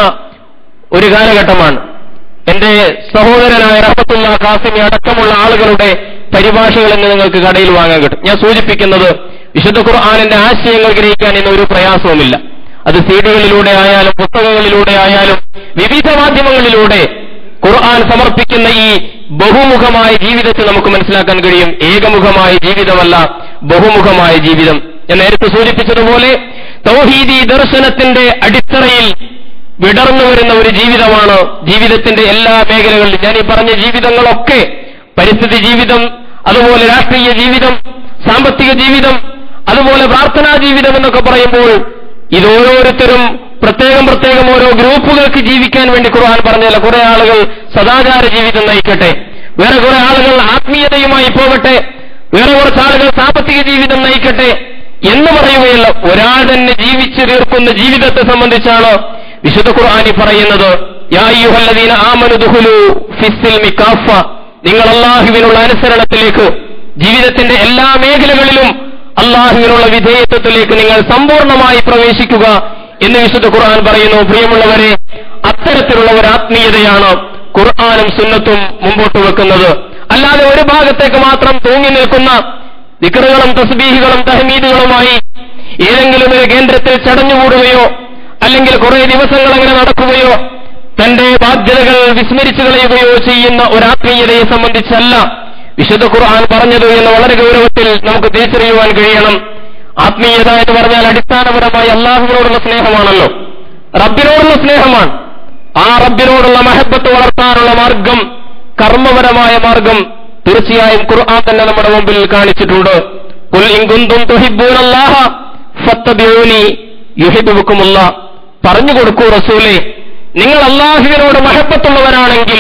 ഒരു കാലഘട്ടമാണ് എന്റെ സഹോദരനായ റഹത്തുള്ള കാസിമി അടക്കമുള്ള ആളുകളുടെ പരിഭാഷകൾ എന്ന് നിങ്ങൾക്ക് കടയിൽ വാങ്ങാൻ കിട്ടും ഞാൻ സൂചിപ്പിക്കുന്നത് വിശുദ്ധ ഖുർആാനിന്റെ ആശയങ്ങൾ ഗ്രഹിക്കാൻ ഇന്ന് ഒരു പ്രയാസവുമില്ല അത് സീഡികളിലൂടെ ആയാലും പുസ്തകങ്ങളിലൂടെ ആയാലും വിവിധ മാധ്യമങ്ങളിലൂടെ ഖുർആൻ സമർപ്പിക്കുന്ന ഈ ബഹുമുഖമായ ജീവിതത്തെ നമുക്ക് മനസ്സിലാക്കാൻ കഴിയും ഏകമുഖമായ ജീവിതമല്ല ബഹുമുഖമായ ജീവിതം ഞാൻ നേരത്തെ സൂചിപ്പിച്ചതുപോലെ തൗഹീദി ദർശനത്തിന്റെ അടിത്തറയിൽ വിടർന്നു വരുന്ന ഒരു ജീവിതമാണ് ജീവിതത്തിന്റെ എല്ലാ മേഖലകളിലും ഞാൻ ഈ പറഞ്ഞ ജീവിതങ്ങളൊക്കെ പരിസ്ഥിതി ജീവിതം അതുപോലെ രാഷ്ട്രീയ ജീവിതം സാമ്പത്തിക ജീവിതം അതുപോലെ പ്രാർത്ഥനാ ജീവിതം എന്നൊക്കെ പറയുമ്പോൾ ഇത് ഓരോരുത്തരും പ്രത്യേകം പ്രത്യേകം ഓരോ ഗ്രൂപ്പുകൾക്ക് ജീവിക്കാൻ വേണ്ടി ഖുർആൻ പറഞ്ഞല്ല കുറെ ആളുകൾ സദാചാര ജീവിതം നയിക്കട്ടെ വേറെ കുറെ ആളുകൾ ആത്മീയതയുമായി പോകട്ടെ വേറെ കുറച്ച് ആളുകൾ സാമ്പത്തിക ജീവിതം നയിക്കട്ടെ എന്ന് പറയുകയല്ല ഒരാൾ തന്നെ ജീവിച്ചു തീർക്കുന്ന ജീവിതത്തെ സംബന്ധിച്ചാണ് വിശുദ്ധ ഖുർആാനി പറയുന്നത് യാ അയ്യുഹല്ലദീന ആമനു ദുഖുലു ഫിസ്സിൽമി കാഫ നിങ്ങൾ അള്ളാഹുവിനുള്ള അനുസരണത്തിലേക്ക് ജീവിതത്തിന്റെ എല്ലാ മേഖലകളിലും അള്ളാഹുവിനുള്ള വിധേയത്വത്തിലേക്ക് നിങ്ങൾ സമ്പൂർണ്ണമായി പ്രവേശിക്കുക എന്ന് വിശുദ്ധ ഖുർആൻ പറയുന്നു പ്രിയമുള്ളവരെ അത്തരത്തിലുള്ള ഒരു ആത്മീയതയാണ് ഖുർആാനും സുന്നത്തും മുമ്പോട്ട് വെക്കുന്നത് അല്ലാതെ ഒരു ഭാഗത്തേക്ക് മാത്രം തൂങ്ങി നിൽക്കുന്ന ദിക്കറുകളും തസ്ബീഹികളും തഹമീദുകളുമായി ഏതെങ്കിലും ഒരു കേന്ദ്രത്തിൽ ചടഞ്ഞുകൂടുകയോ അല്ലെങ്കിൽ കുറെ ദിവസങ്ങൾ അങ്ങനെ നടക്കുകയോ തന്റെ ബാധ്യതകൾ വിസ്മരിച്ചു കളയുകയോ ചെയ്യുന്ന ഒരു ആത്മീയതയെ സംബന്ധിച്ചല്ല വിശുദ്ധ ഖുർആൻ പറഞ്ഞത് എന്ന് വളരെ ഗൗരവത്തിൽ നമുക്ക് തിരിച്ചറിയുവാൻ കഴിയണം ആത്മീയത എന്ന് പറഞ്ഞാൽ അടിസ്ഥാനപരമായി അള്ളാഹുവിനോടുള്ള സ്നേഹമാണല്ലോ റബ്ബിനോടുള്ള സ്നേഹമാണ് ആ റബ്ബിനോടുള്ള മഹബത്ത് വളർത്താനുള്ള മാർഗം കർമ്മപരമായ മാർഗം തീർച്ചയായും ഖുർആൻ തന്നെ നമ്മുടെ മുമ്പിൽ കാണിച്ചിട്ടുണ്ട് ഖുൽ ഇൻ കുന്തും തുഹിബ്ബൂനല്ലാഹ ഫത്തബിഊനി യുഹിബ്ബുക്കുമുള്ള പറഞ്ഞു കൊടുക്കൂ റസൂലേ നിങ്ങൾ അള്ളാഹുവിനോട് മഹബത്തുള്ളവരാണെങ്കിൽ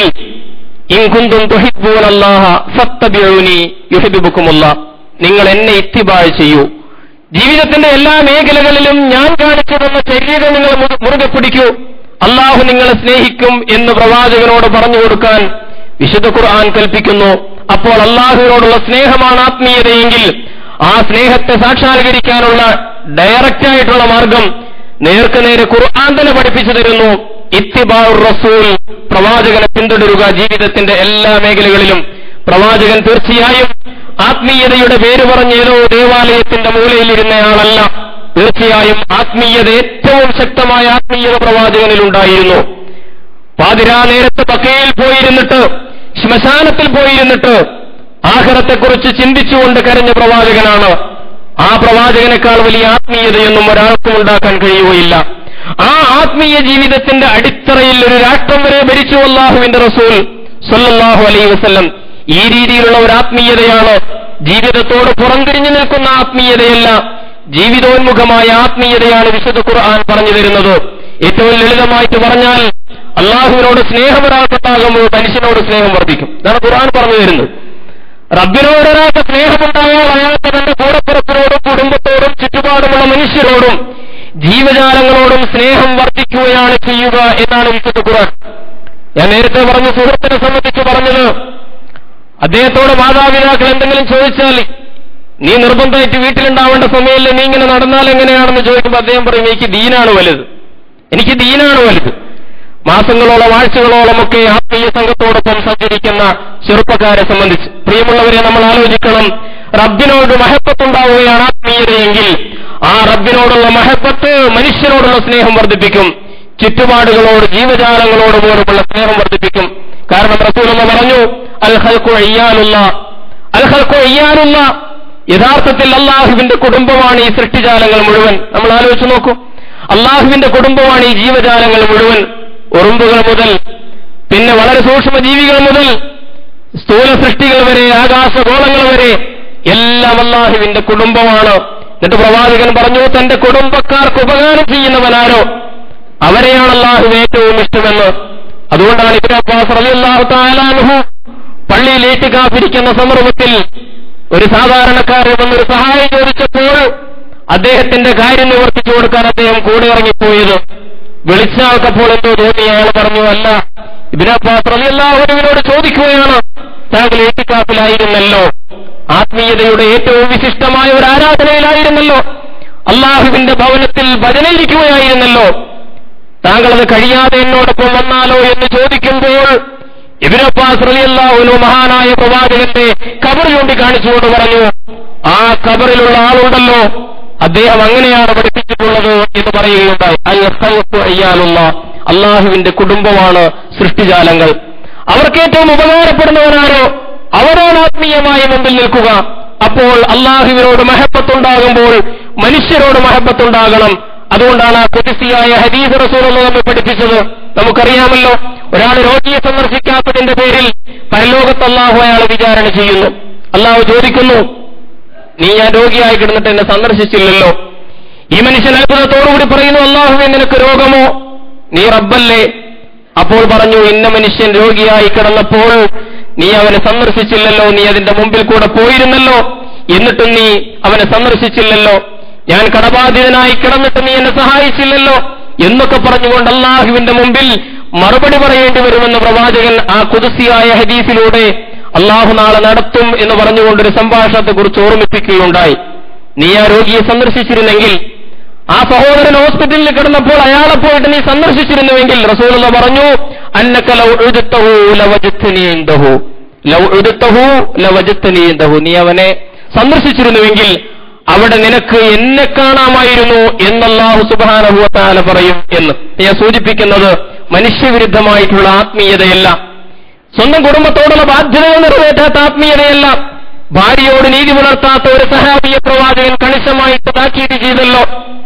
ഇൻ കുന്തും തുഹിബ്ബൂനല്ലാഹ ഫത്തബിഊനി യുഹിബ്ബുക്കുമുള്ള നിങ്ങൾ എന്നെ ഇത്തിബാഴ് ചെയ്യൂ ജീവിതത്തിന്റെ എല്ലാ മേഖലകളിലും ഞാൻ കാണിച്ചു തന്ന ചര്യകൾ നിങ്ങൾ മുറു- മുറുകെ പിടിക്കൂ അള്ളാഹു നിങ്ങളെ സ്നേഹിക്കും എന്ന് പ്രവാചകനോട് പറഞ്ഞു കൊടുക്കാൻ വിശുദ്ധ ഖുർആൻ കൽപ്പിക്കുന്നു അപ്പോൾ അള്ളാഹുവിനോടുള്ള സ്നേഹമാണ് ആത്മീയതയെങ്കിൽ ആ സ്നേഹത്തെ സാക്ഷാത്കരിക്കാനുള്ള ഡയറക്റ്റ് ആയിട്ടുള്ള മാർഗം നേർക്ക് നേരെ ഖുർആൻ തന്നെ പഠിപ്പിച്ചു തരുന്നു ഇത്തിബാഉർ റസൂൽ പ്രവാചകനെ പിന്തുടരുക ജീവിതത്തിന്റെ എല്ലാ മേഖലകളിലും പ്രവാചകൻ തീർച്ചയായും ആത്മീയതയുടെ പേര് പറഞ്ഞ് ഏതോ ദേവാലയത്തിന്റെ മൂലയിലിരുന്നയാളല്ല തീർച്ചയായും ആത്മീയത ഏറ്റവും ശക്തമായ ആത്മീയത പ്രവാചകനിൽ ഉണ്ടായിരുന്നു പാതിരാ നേരത്ത് ബക്കയിൽ പോയിരുന്നിട്ട് ശ്മശാനത്തിൽ പോയിരുന്നിട്ട് ആഹ്റത്തെക്കുറിച്ച് ചിന്തിച്ചുകൊണ്ട് കരഞ്ഞ പ്രവാചകനാണ് ആ പ്രവാചകനേക്കാൾ വലിയ ആത്മീയതയൊന്നും ഒരാൾക്കും ഉണ്ടാക്കാൻ കഴിയുകയില്ല ആ ആത്മീയ ജീവിതത്തിന്റെ അടിത്തറയിൽ ഒരു രാഷ്ട്രം വരെ ഭരിച്ചു അള്ളാഹുവിന്റെ റസൂൽ സല്ലല്ലാഹു അലൈഹി വസല്ലം ഈ രീതിയിലുള്ള ഒരു ആത്മീയതയാണ് ജീവിതത്തോട് പുറംതിരിഞ്ഞു നിൽക്കുന്ന ആത്മീയതയല്ല ജീവിതോന്മുഖമായ ആത്മീയതയാണ് വിശുദ്ധ ഖുർആൻ പറഞ്ഞു തരുന്നത് ഏറ്റവും ലളിതമായിട്ട് പറഞ്ഞാൽ അള്ളാഹുവിനോട് സ്നേഹം ഒരാൾക്കുണ്ടാകുമ്പോൾ മനുഷ്യനോട് സ്നേഹം വർദ്ധിക്കും ഇതാണ് ഖുർആൻ പറഞ്ഞു തരുന്നത് റബ്ബിനോട് ഒരാൾക്ക് സ്നേഹമുണ്ടായാൽ അയാൾക്ക് തന്റെ കൂടപ്പിറപ്പിനോടും കുടുംബത്തോടും ചുറ്റുപാടുമുള്ള മനുഷ്യരോടും ജീവജാലങ്ങളോടും സ്നേഹം വർദ്ധിക്കുകയാണ് ചെയ്യുക എന്നാണ് വിശുദ്ധ ഖുർആൻ ഞാൻ നേരത്തെ പറഞ്ഞ സുഹൃത്തിനെ സംബന്ധിച്ച് പറഞ്ഞത് അദ്ദേഹത്തോട് മാതാപിതാക്കൾ എന്തെങ്കിലും ചോദിച്ചാൽ നീ നിർബന്ധമായിട്ട് വീട്ടിലുണ്ടാവേണ്ട സമയമില്ല നീ ഇങ്ങനെ നടന്നാൽ എങ്ങനെയാണെന്ന് ചോദിക്കുമ്പോൾ അദ്ദേഹം പറയും എനിക്ക് ദീനാണ് വലുത് എനിക്ക് ദീനാണ് വലുത് മാസങ്ങളോളം ആഴ്ചകളോളം ഒക്കെ ആത്മീയ സംഘത്തോടൊപ്പം സഞ്ചരിക്കുന്ന ചെറുപ്പക്കാരെ സംബന്ധിച്ച് പ്രിയമുള്ളവരെ നമ്മൾ ആലോചിക്കണം റബ്ബിനോട് മഹത്വത്തുണ്ടാവുകയാണ് ആത്മീയതയെങ്കിൽ ആ റബ്ബിനോടുള്ള മഹത്വത്ത് മനുഷ്യരോടുള്ള സ്നേഹം വർദ്ധിപ്പിക്കും ചുറ്റുപാടുകളോട് ജീവജാലങ്ങളോട് പോലുമുള്ള സ്നേഹം വർദ്ധിപ്പിക്കും കാരണം റസൂൽ എന്ന് പറഞ്ഞു അൽ ഹൽക്കു അയ്യാനുള്ള അൽ ഹൽക്കു അയ്യാനുള്ള യഥാർത്ഥത്തിൽ അള്ളാഹുവിന്റെ കുടുംബമാണ് ഈ സൃഷ്ടിജാലങ്ങൾ മുഴുവൻ നമ്മൾ ആലോചിച്ച് നോക്കൂ അള്ളാഹുവിന്റെ കുടുംബമാണ് ഈ ജീവജാലങ്ങൾ മുഴുവൻ ഉറുമ്പുകൾ മുതൽ പിന്നെ വളരെ സൂക്ഷ്മ ജീവികൾ മുതൽ സ്ഥൂല സൃഷ്ടികൾ വരെ ആകാശഗോളങ്ങൾ വരെ എല്ലാം അള്ളാഹുവിന്റെ കുടുംബമാണ് എന്നിട്ട് പ്രവാചകൻ പറഞ്ഞു തന്റെ കുടുംബക്കാർക്ക് ഉപകാരം ചെയ്യുന്നവനാരോ അവരെയാണ് അള്ളാഹു ഏറ്റവും ഇഷ്ടമെന്ന് അതുകൊണ്ടാണ് ഇബ്രാ അബ്ബാസ് റളിയല്ലാഹു തആല അൻഹു പള്ളിയിൽ ഏറ്റുകാപ്പിരിക്കുന്ന സന്ദർഭത്തിൽ ഒരു സാധാരണക്കാരൻ വന്നൊരു സഹായം ചോദിച്ചപ്പോൾ അദ്ദേഹത്തിന്റെ കാര്യം നിവർത്തിച്ചു കൊടുക്കാൻ അദ്ദേഹം കൂടെ ഇറങ്ങിപ്പോയത് വിളിച്ച ആൾക്കപ്പോൾ എന്തോ തോന്നി അയാൾ പറഞ്ഞു അല്ല ഇബിനബ്ബാസ് റളിയല്ലാഹുവിനോട് ചോദിക്കുകയാണ് താങ്കൾ ഏറ്റുകാപ്പിലായിരുന്നല്ലോ ആത്മീയതയുടെ ഏറ്റവും വിശിഷ്ടമായ ഒരു ആരാധനയിലായിരുന്നല്ലോ അള്ളാഹുവിന്റെ ഭവനത്തിൽ ഭജനയിരിക്കുകയായിരുന്നല്ലോ താങ്കൾ അത് കഴിയാതെ എന്നോടൊപ്പം വന്നാലോ എന്ന് ചോദിക്കുമ്പോൾ ഇബിനബ്ബാസ് റളിയല്ലാഹുവിനു മഹാനായ പ്രവാചകന്റെ കബർ ചൂണ്ടിക്കാണിച്ചുകൊണ്ട് പറഞ്ഞു ആ കബറിലുള്ള ആളുണ്ടല്ലോ അദ്ദേഹം അങ്ങനെയാണ് പഠിപ്പിച്ചിട്ടുള്ളത് എന്ന് പറയുകയുണ്ടായി അൽ ഖൽഖു അയ്യാലുള്ള അള്ളാഹുവിന്റെ കുടുംബമാണ് സൃഷ്ടിജാലങ്ങൾ അവർക്ക് ഏറ്റവും ഉപകാരപ്പെടുന്നവനാരോ അവരാണ് ആത്മീയമായി മുമ്പിൽ നിൽക്കുക അപ്പോൾ അള്ളാഹുവിനോട് മഹപ്പത്തുണ്ടാകുമ്പോൾ മനുഷ്യരോട് മഹപ്പത്തുണ്ടാകണം അതുകൊണ്ടാണ് ആ കുതിസിയായ ഹദീസ് റസൂൽ നമ്മെ പഠിപ്പിച്ചത് നമുക്കറിയാമല്ലോ ഒരാൾ രോഗിയെ സന്ദർശിക്കാത്തതിന്റെ പേരിൽ പരലോകത്ത് അള്ളാഹു അയാളെ വിചാരണ ചെയ്യുന്നു അള്ളാഹു ചോദിക്കുന്നു നീ ഞാൻ രോഗിയായി കിടന്നിട്ട് എന്നെ സന്ദർശിച്ചില്ലല്ലോ ഈ മനുഷ്യൻ അത്ഭുതത്തോടുകൂടി പറയുന്നു അള്ളാഹുവെ നിനക്ക് രോഗമോ നീ റബ്ബല്ലേ അപ്പോൾ പറഞ്ഞു ഇന്ന മനുഷ്യൻ രോഗിയായി കിടന്നപ്പോൾ നീ അവനെ സന്ദർശിച്ചില്ലല്ലോ നീ അതിന്റെ മുമ്പിൽ കൂടെ പോയിരുന്നല്ലോ എന്നിട്ടും നീ അവനെ സന്ദർശിച്ചില്ലല്ലോ ഞാൻ കടബാധിതനായി കിടന്നിട്ട് നീ എന്നെ സഹായിച്ചില്ലല്ലോ എന്നൊക്കെ പറഞ്ഞുകൊണ്ട് അള്ളാഹുവിന്റെ മുമ്പിൽ മറുപടി പറയേണ്ടി വരുമെന്ന് പ്രവാചകൻ ആ കുതിസിയായ ഹദീസിലൂടെ അള്ളാഹു നാളെ നടത്തും എന്ന് പറഞ്ഞുകൊണ്ടൊരു സംഭാഷണത്തെക്കുറിച്ച് ഓർമ്മിപ്പിക്കുകയുണ്ടായി നീ ആ രോഗിയെ സന്ദർശിച്ചിരുന്നെങ്കിൽ ആ സഹോദരൻ ഹോസ്പിറ്റലിൽ കിടന്നപ്പോൾ അയാളെ പോയിട്ട് നീ സന്ദർശിച്ചിരുന്നുവെങ്കിൽ റസൂലുള്ള പറഞ്ഞു അന്നക്ക ലൗ ഉഴുത്തഹു ലവജത്തനീന്തഹു ലൗ ഉഴുത്തഹു ലവജത്തനീന്തഹു നീ അവനെ സന്ദർശിച്ചിരുന്നുവെങ്കിൽ അവിടെ നിനക്ക് എന്നെ കാണാമായിരുന്നു എന്നല്ലാഹു സുബാനഹുവത്താല പറയും എന്ന് ഞാൻ സൂചിപ്പിക്കുന്നത് മനുഷ്യവിരുദ്ധമായിട്ടുള്ള ആത്മീയതയല്ല സ്വന്തം കുടുംബത്തോടുള്ള ബാധ്യതകൾ നിറവേറ്റാത്ത ആത്മീയതയല്ല ഭാര്യയോട് നീതി പുലർത്താത്ത ഒരു സഹാബിയ പ്രവാചകൻ കണിശമായിട്ട് താക്കീത് ചെയ്തല്ലോ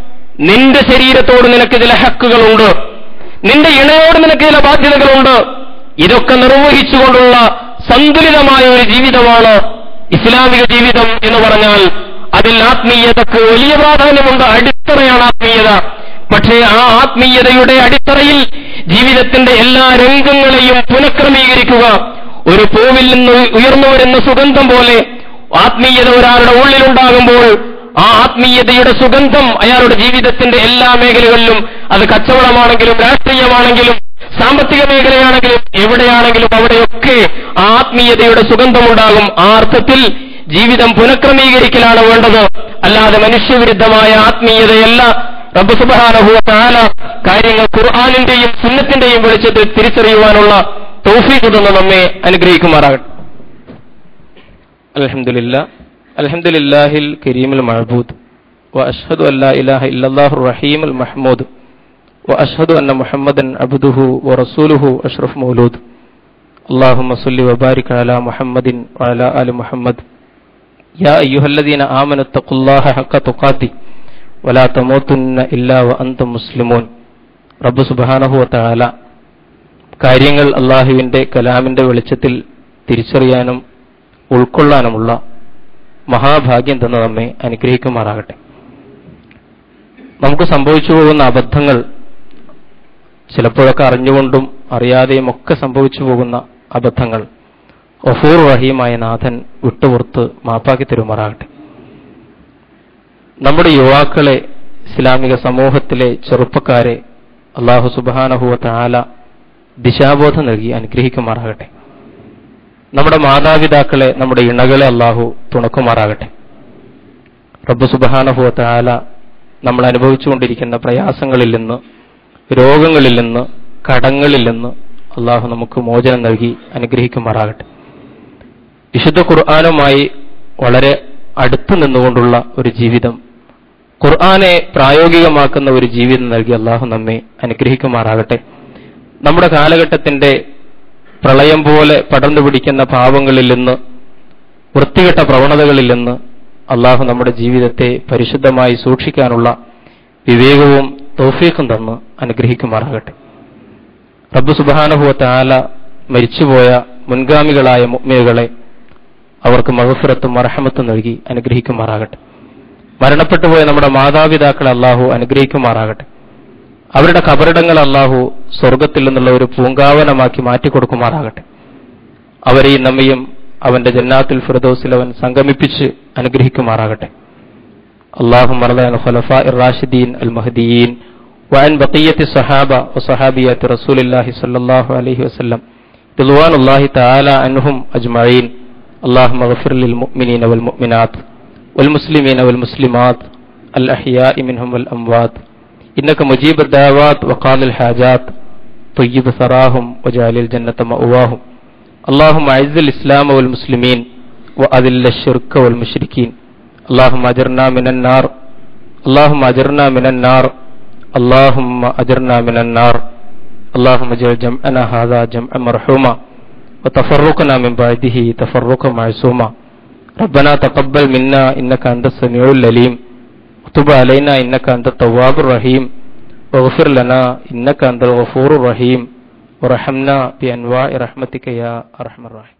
നിന്റെ ശരീരത്തോട് നിനക്ക് ചില ഹക്കുകളുണ്ട് നിന്റെ ഇണയോട് നിനക്ക് ചില ബാധ്യതകളുണ്ട് ഇതൊക്കെ നിർവഹിച്ചുകൊണ്ടുള്ള സന്തുലിതമായ ഒരു ജീവിതമാണ് ഇസ്ലാമിക ജീവിതം എന്ന് പറഞ്ഞാൽ അതിൽ ആത്മീയതക്ക് വലിയ പ്രാധാന്യമുണ്ട് അടിത്തറയാണ് ആത്മീയത പക്ഷേ ആ ആത്മീയതയുടെ അടിത്തറയിൽ ജീവിതത്തിന്റെ എല്ലാ രംഗങ്ങളെയും പുനഃക്രമീകരിക്കുക ഒരു പൂവിൽ നിന്ന് ഉയർന്നു വരുന്ന സുഗന്ധം പോലെ ആത്മീയത ഒരാളുടെ ഉള്ളിലുണ്ടാകുമ്പോൾ ആ ആത്മീയതയുടെ സുഗന്ധം അയാളുടെ ജീവിതത്തിന്റെ എല്ലാ മേഖലകളിലും അത് കച്ചവടമാണെങ്കിലും രാഷ്ട്രീയമാണെങ്കിലും സാമ്പത്തിക മേഖലയാണെങ്കിലും എവിടെയാണെങ്കിലും അവിടെയൊക്കെ ആ ആത്മീയതയുടെ സുഗന്ധമുണ്ടാകും ആ അർത്ഥത്തിൽ ജീവിതം പുനഃക്രമീകരിക്കലാണ് വേണ്ടത് അല്ലാതെ മനുഷ്യവിരുദ്ധമായ ആത്മീയതയല്ല റബ്ബ് സുബാനഹുവ താല കാര്യങ്ങൾ ഖുർആാനിന്റെയും സുന്നത്തിന്റെയും വെളിച്ചത്തിൽ തിരിച്ചറിയുവാനുള്ള തൗഫീഖ് തന്ന് നമ്മെ അനുഗ്രഹിക്കുമാറാകട്ടെ അൽഹംദുലില്ല അൽഹംദുലില്ലാഹിൽ കരീമുൽ മഅബൂദ് وأشهد أن لا إله إلا الله الرحيم المحمود وأشهد أن محمدا عبده ورسوله أشرف مولود اللهم صل وبارك على محمد وعلى آل محمد يا أيها الذين آمنوا اتقوا الله حق تقاته ولا تموتن إلا وأنتم مسلمون റബ്ബ് സുബാനഹുവത്താല കാര്യങ്ങൾ അള്ളാഹുവിന്റെ കലാമിന്റെ വെളിച്ചത്തിൽ തിരിച്ചറിയാനും ഉൾക്കൊള്ളാനുമുള്ള മഹാഭാഗ്യം തന്ന നമ്മെ അനുഗ്രഹിക്കുമാറാകട്ടെ നമുക്ക് സംഭവിച്ചു പോകുന്ന അബദ്ധങ്ങൾ ചിലപ്പോഴൊക്കെ അറിഞ്ഞുകൊണ്ടും അറിയാതെയും ഒക്കെ സംഭവിച്ചു പോകുന്ന അബദ്ധങ്ങൾ ഒഫൂർ റഹീമായ നാഥൻ വിട്ടുപുറത്ത് മാപ്പാക്കി തരുമാറാകട്ടെ നമ്മുടെ യുവാക്കളെ ഇസ്ലാമിക സമൂഹത്തിലെ ചെറുപ്പക്കാരെ അള്ളാഹു സുബാനഹുവ താല ദിശാബോധം നൽകി അനുഗ്രഹിക്കുമാറാകട്ടെ നമ്മുടെ മാതാപിതാക്കളെ നമ്മുടെ ഇണകളെ അള്ളാഹു തുണക്കുമാറാകട്ടെ റബ്ബ് സുബാനഹുവ താല നമ്മൾ അനുഭവിച്ചുകൊണ്ടിരിക്കുന്ന പ്രയാസങ്ങളിൽ നിന്ന് രോഗങ്ങളിൽ നിന്ന് കടങ്ങളിൽ നിന്ന് അള്ളാഹു നമുക്ക് മോചനം നൽകി അനുഗ്രഹിക്കുമാറാകട്ടെ വിശുദ്ധ ഖുർആാനുമായി വളരെ അടുത്തു നിന്നുകൊണ്ടുള്ള ഒരു ജീവിതം ഖുർആനെ പ്രായോഗികമാക്കുന്ന ഒരു ജീവിതം നൽകി അള്ളാഹു നമ്മെ അനുഗ്രഹിക്കുമാറാകട്ടെ നമ്മുടെ കാലഘട്ടത്തിന്റെ പ്രളയം പോലെ പടർന്നു പിടിക്കുന്ന പാവങ്ങളിൽ നിന്ന് വൃത്തികെട്ട പ്രവണതകളിൽ നിന്ന് അള്ളാഹു നമ്മുടെ ജീവിതത്തെ പരിശുദ്ധമായി സൂക്ഷിക്കാനുള്ള വിവേകവും തൗഫീഖും തന്ന് അനുഗ്രഹിക്കുമാറാകട്ടെ റബ്ബ് സുബാനഹുവത്തെ ആല മരിച്ചുപോയ മുൻഗാമികളായ മുഗ്മികളെ അവർക്ക് മഹഫിറത്തും മറഹമത്തും നൽകി അനുഗ്രഹിക്കുമാറാകട്ടെ മരണപ്പെട്ടുപോയ നമ്മുടെ മാതാപിതാക്കളെ അള്ളാഹു അനുഗ്രഹിക്കുമാറാകട്ടെ അവരുടെ കബറിടങ്ങൾ അള്ളാഹു സ്വർഗത്തിൽ നിന്നുള്ള ഒരു പൂങ്കാവനമാക്കി മാറ്റിക്കൊടുക്കുമാറാകട്ടെ അവരെയും നമ്മയും അവന്റെ ജന്നാത്തുൽ ഫിറദോസിൽ അവൻ സംഗമിപ്പിച്ച് അനുഗ്രഹിക്കുമാറാകട്ടെ اللهم ارض عن الخلفاء الراشدين المهديين وعن بقية الصحابة وصحابيات رسول الله صلى الله عليه وسلم رضوان الله تعالى عنهم أجمعين اللهم اغفر للمؤمنين والمؤمنات والمسلمين والمسلمات الأحياء منهم والأموات إنك مجيب الدعوات وقال الحاجات طيب ثراهم وجعل الجنة مأواهم اللهم أعز الإسلام والمسلمين وأذل الشرك والمشركين اللهم أجرنا من النار اللهم أجرنا من النار اللهم أجرنا من النار اللهم اجعل جمعنا هذا جمعا مرحوما وتفرقنا من بعده تفرقا معصوما ربنا تقبل منا إنك أنت السميع العليم وتب علينا إنك أنت التواب الرحيم واغفر لنا إنك أنت الغفور الرحيم ورحمنا بأنواع رحمتك يا أرحم الراحمين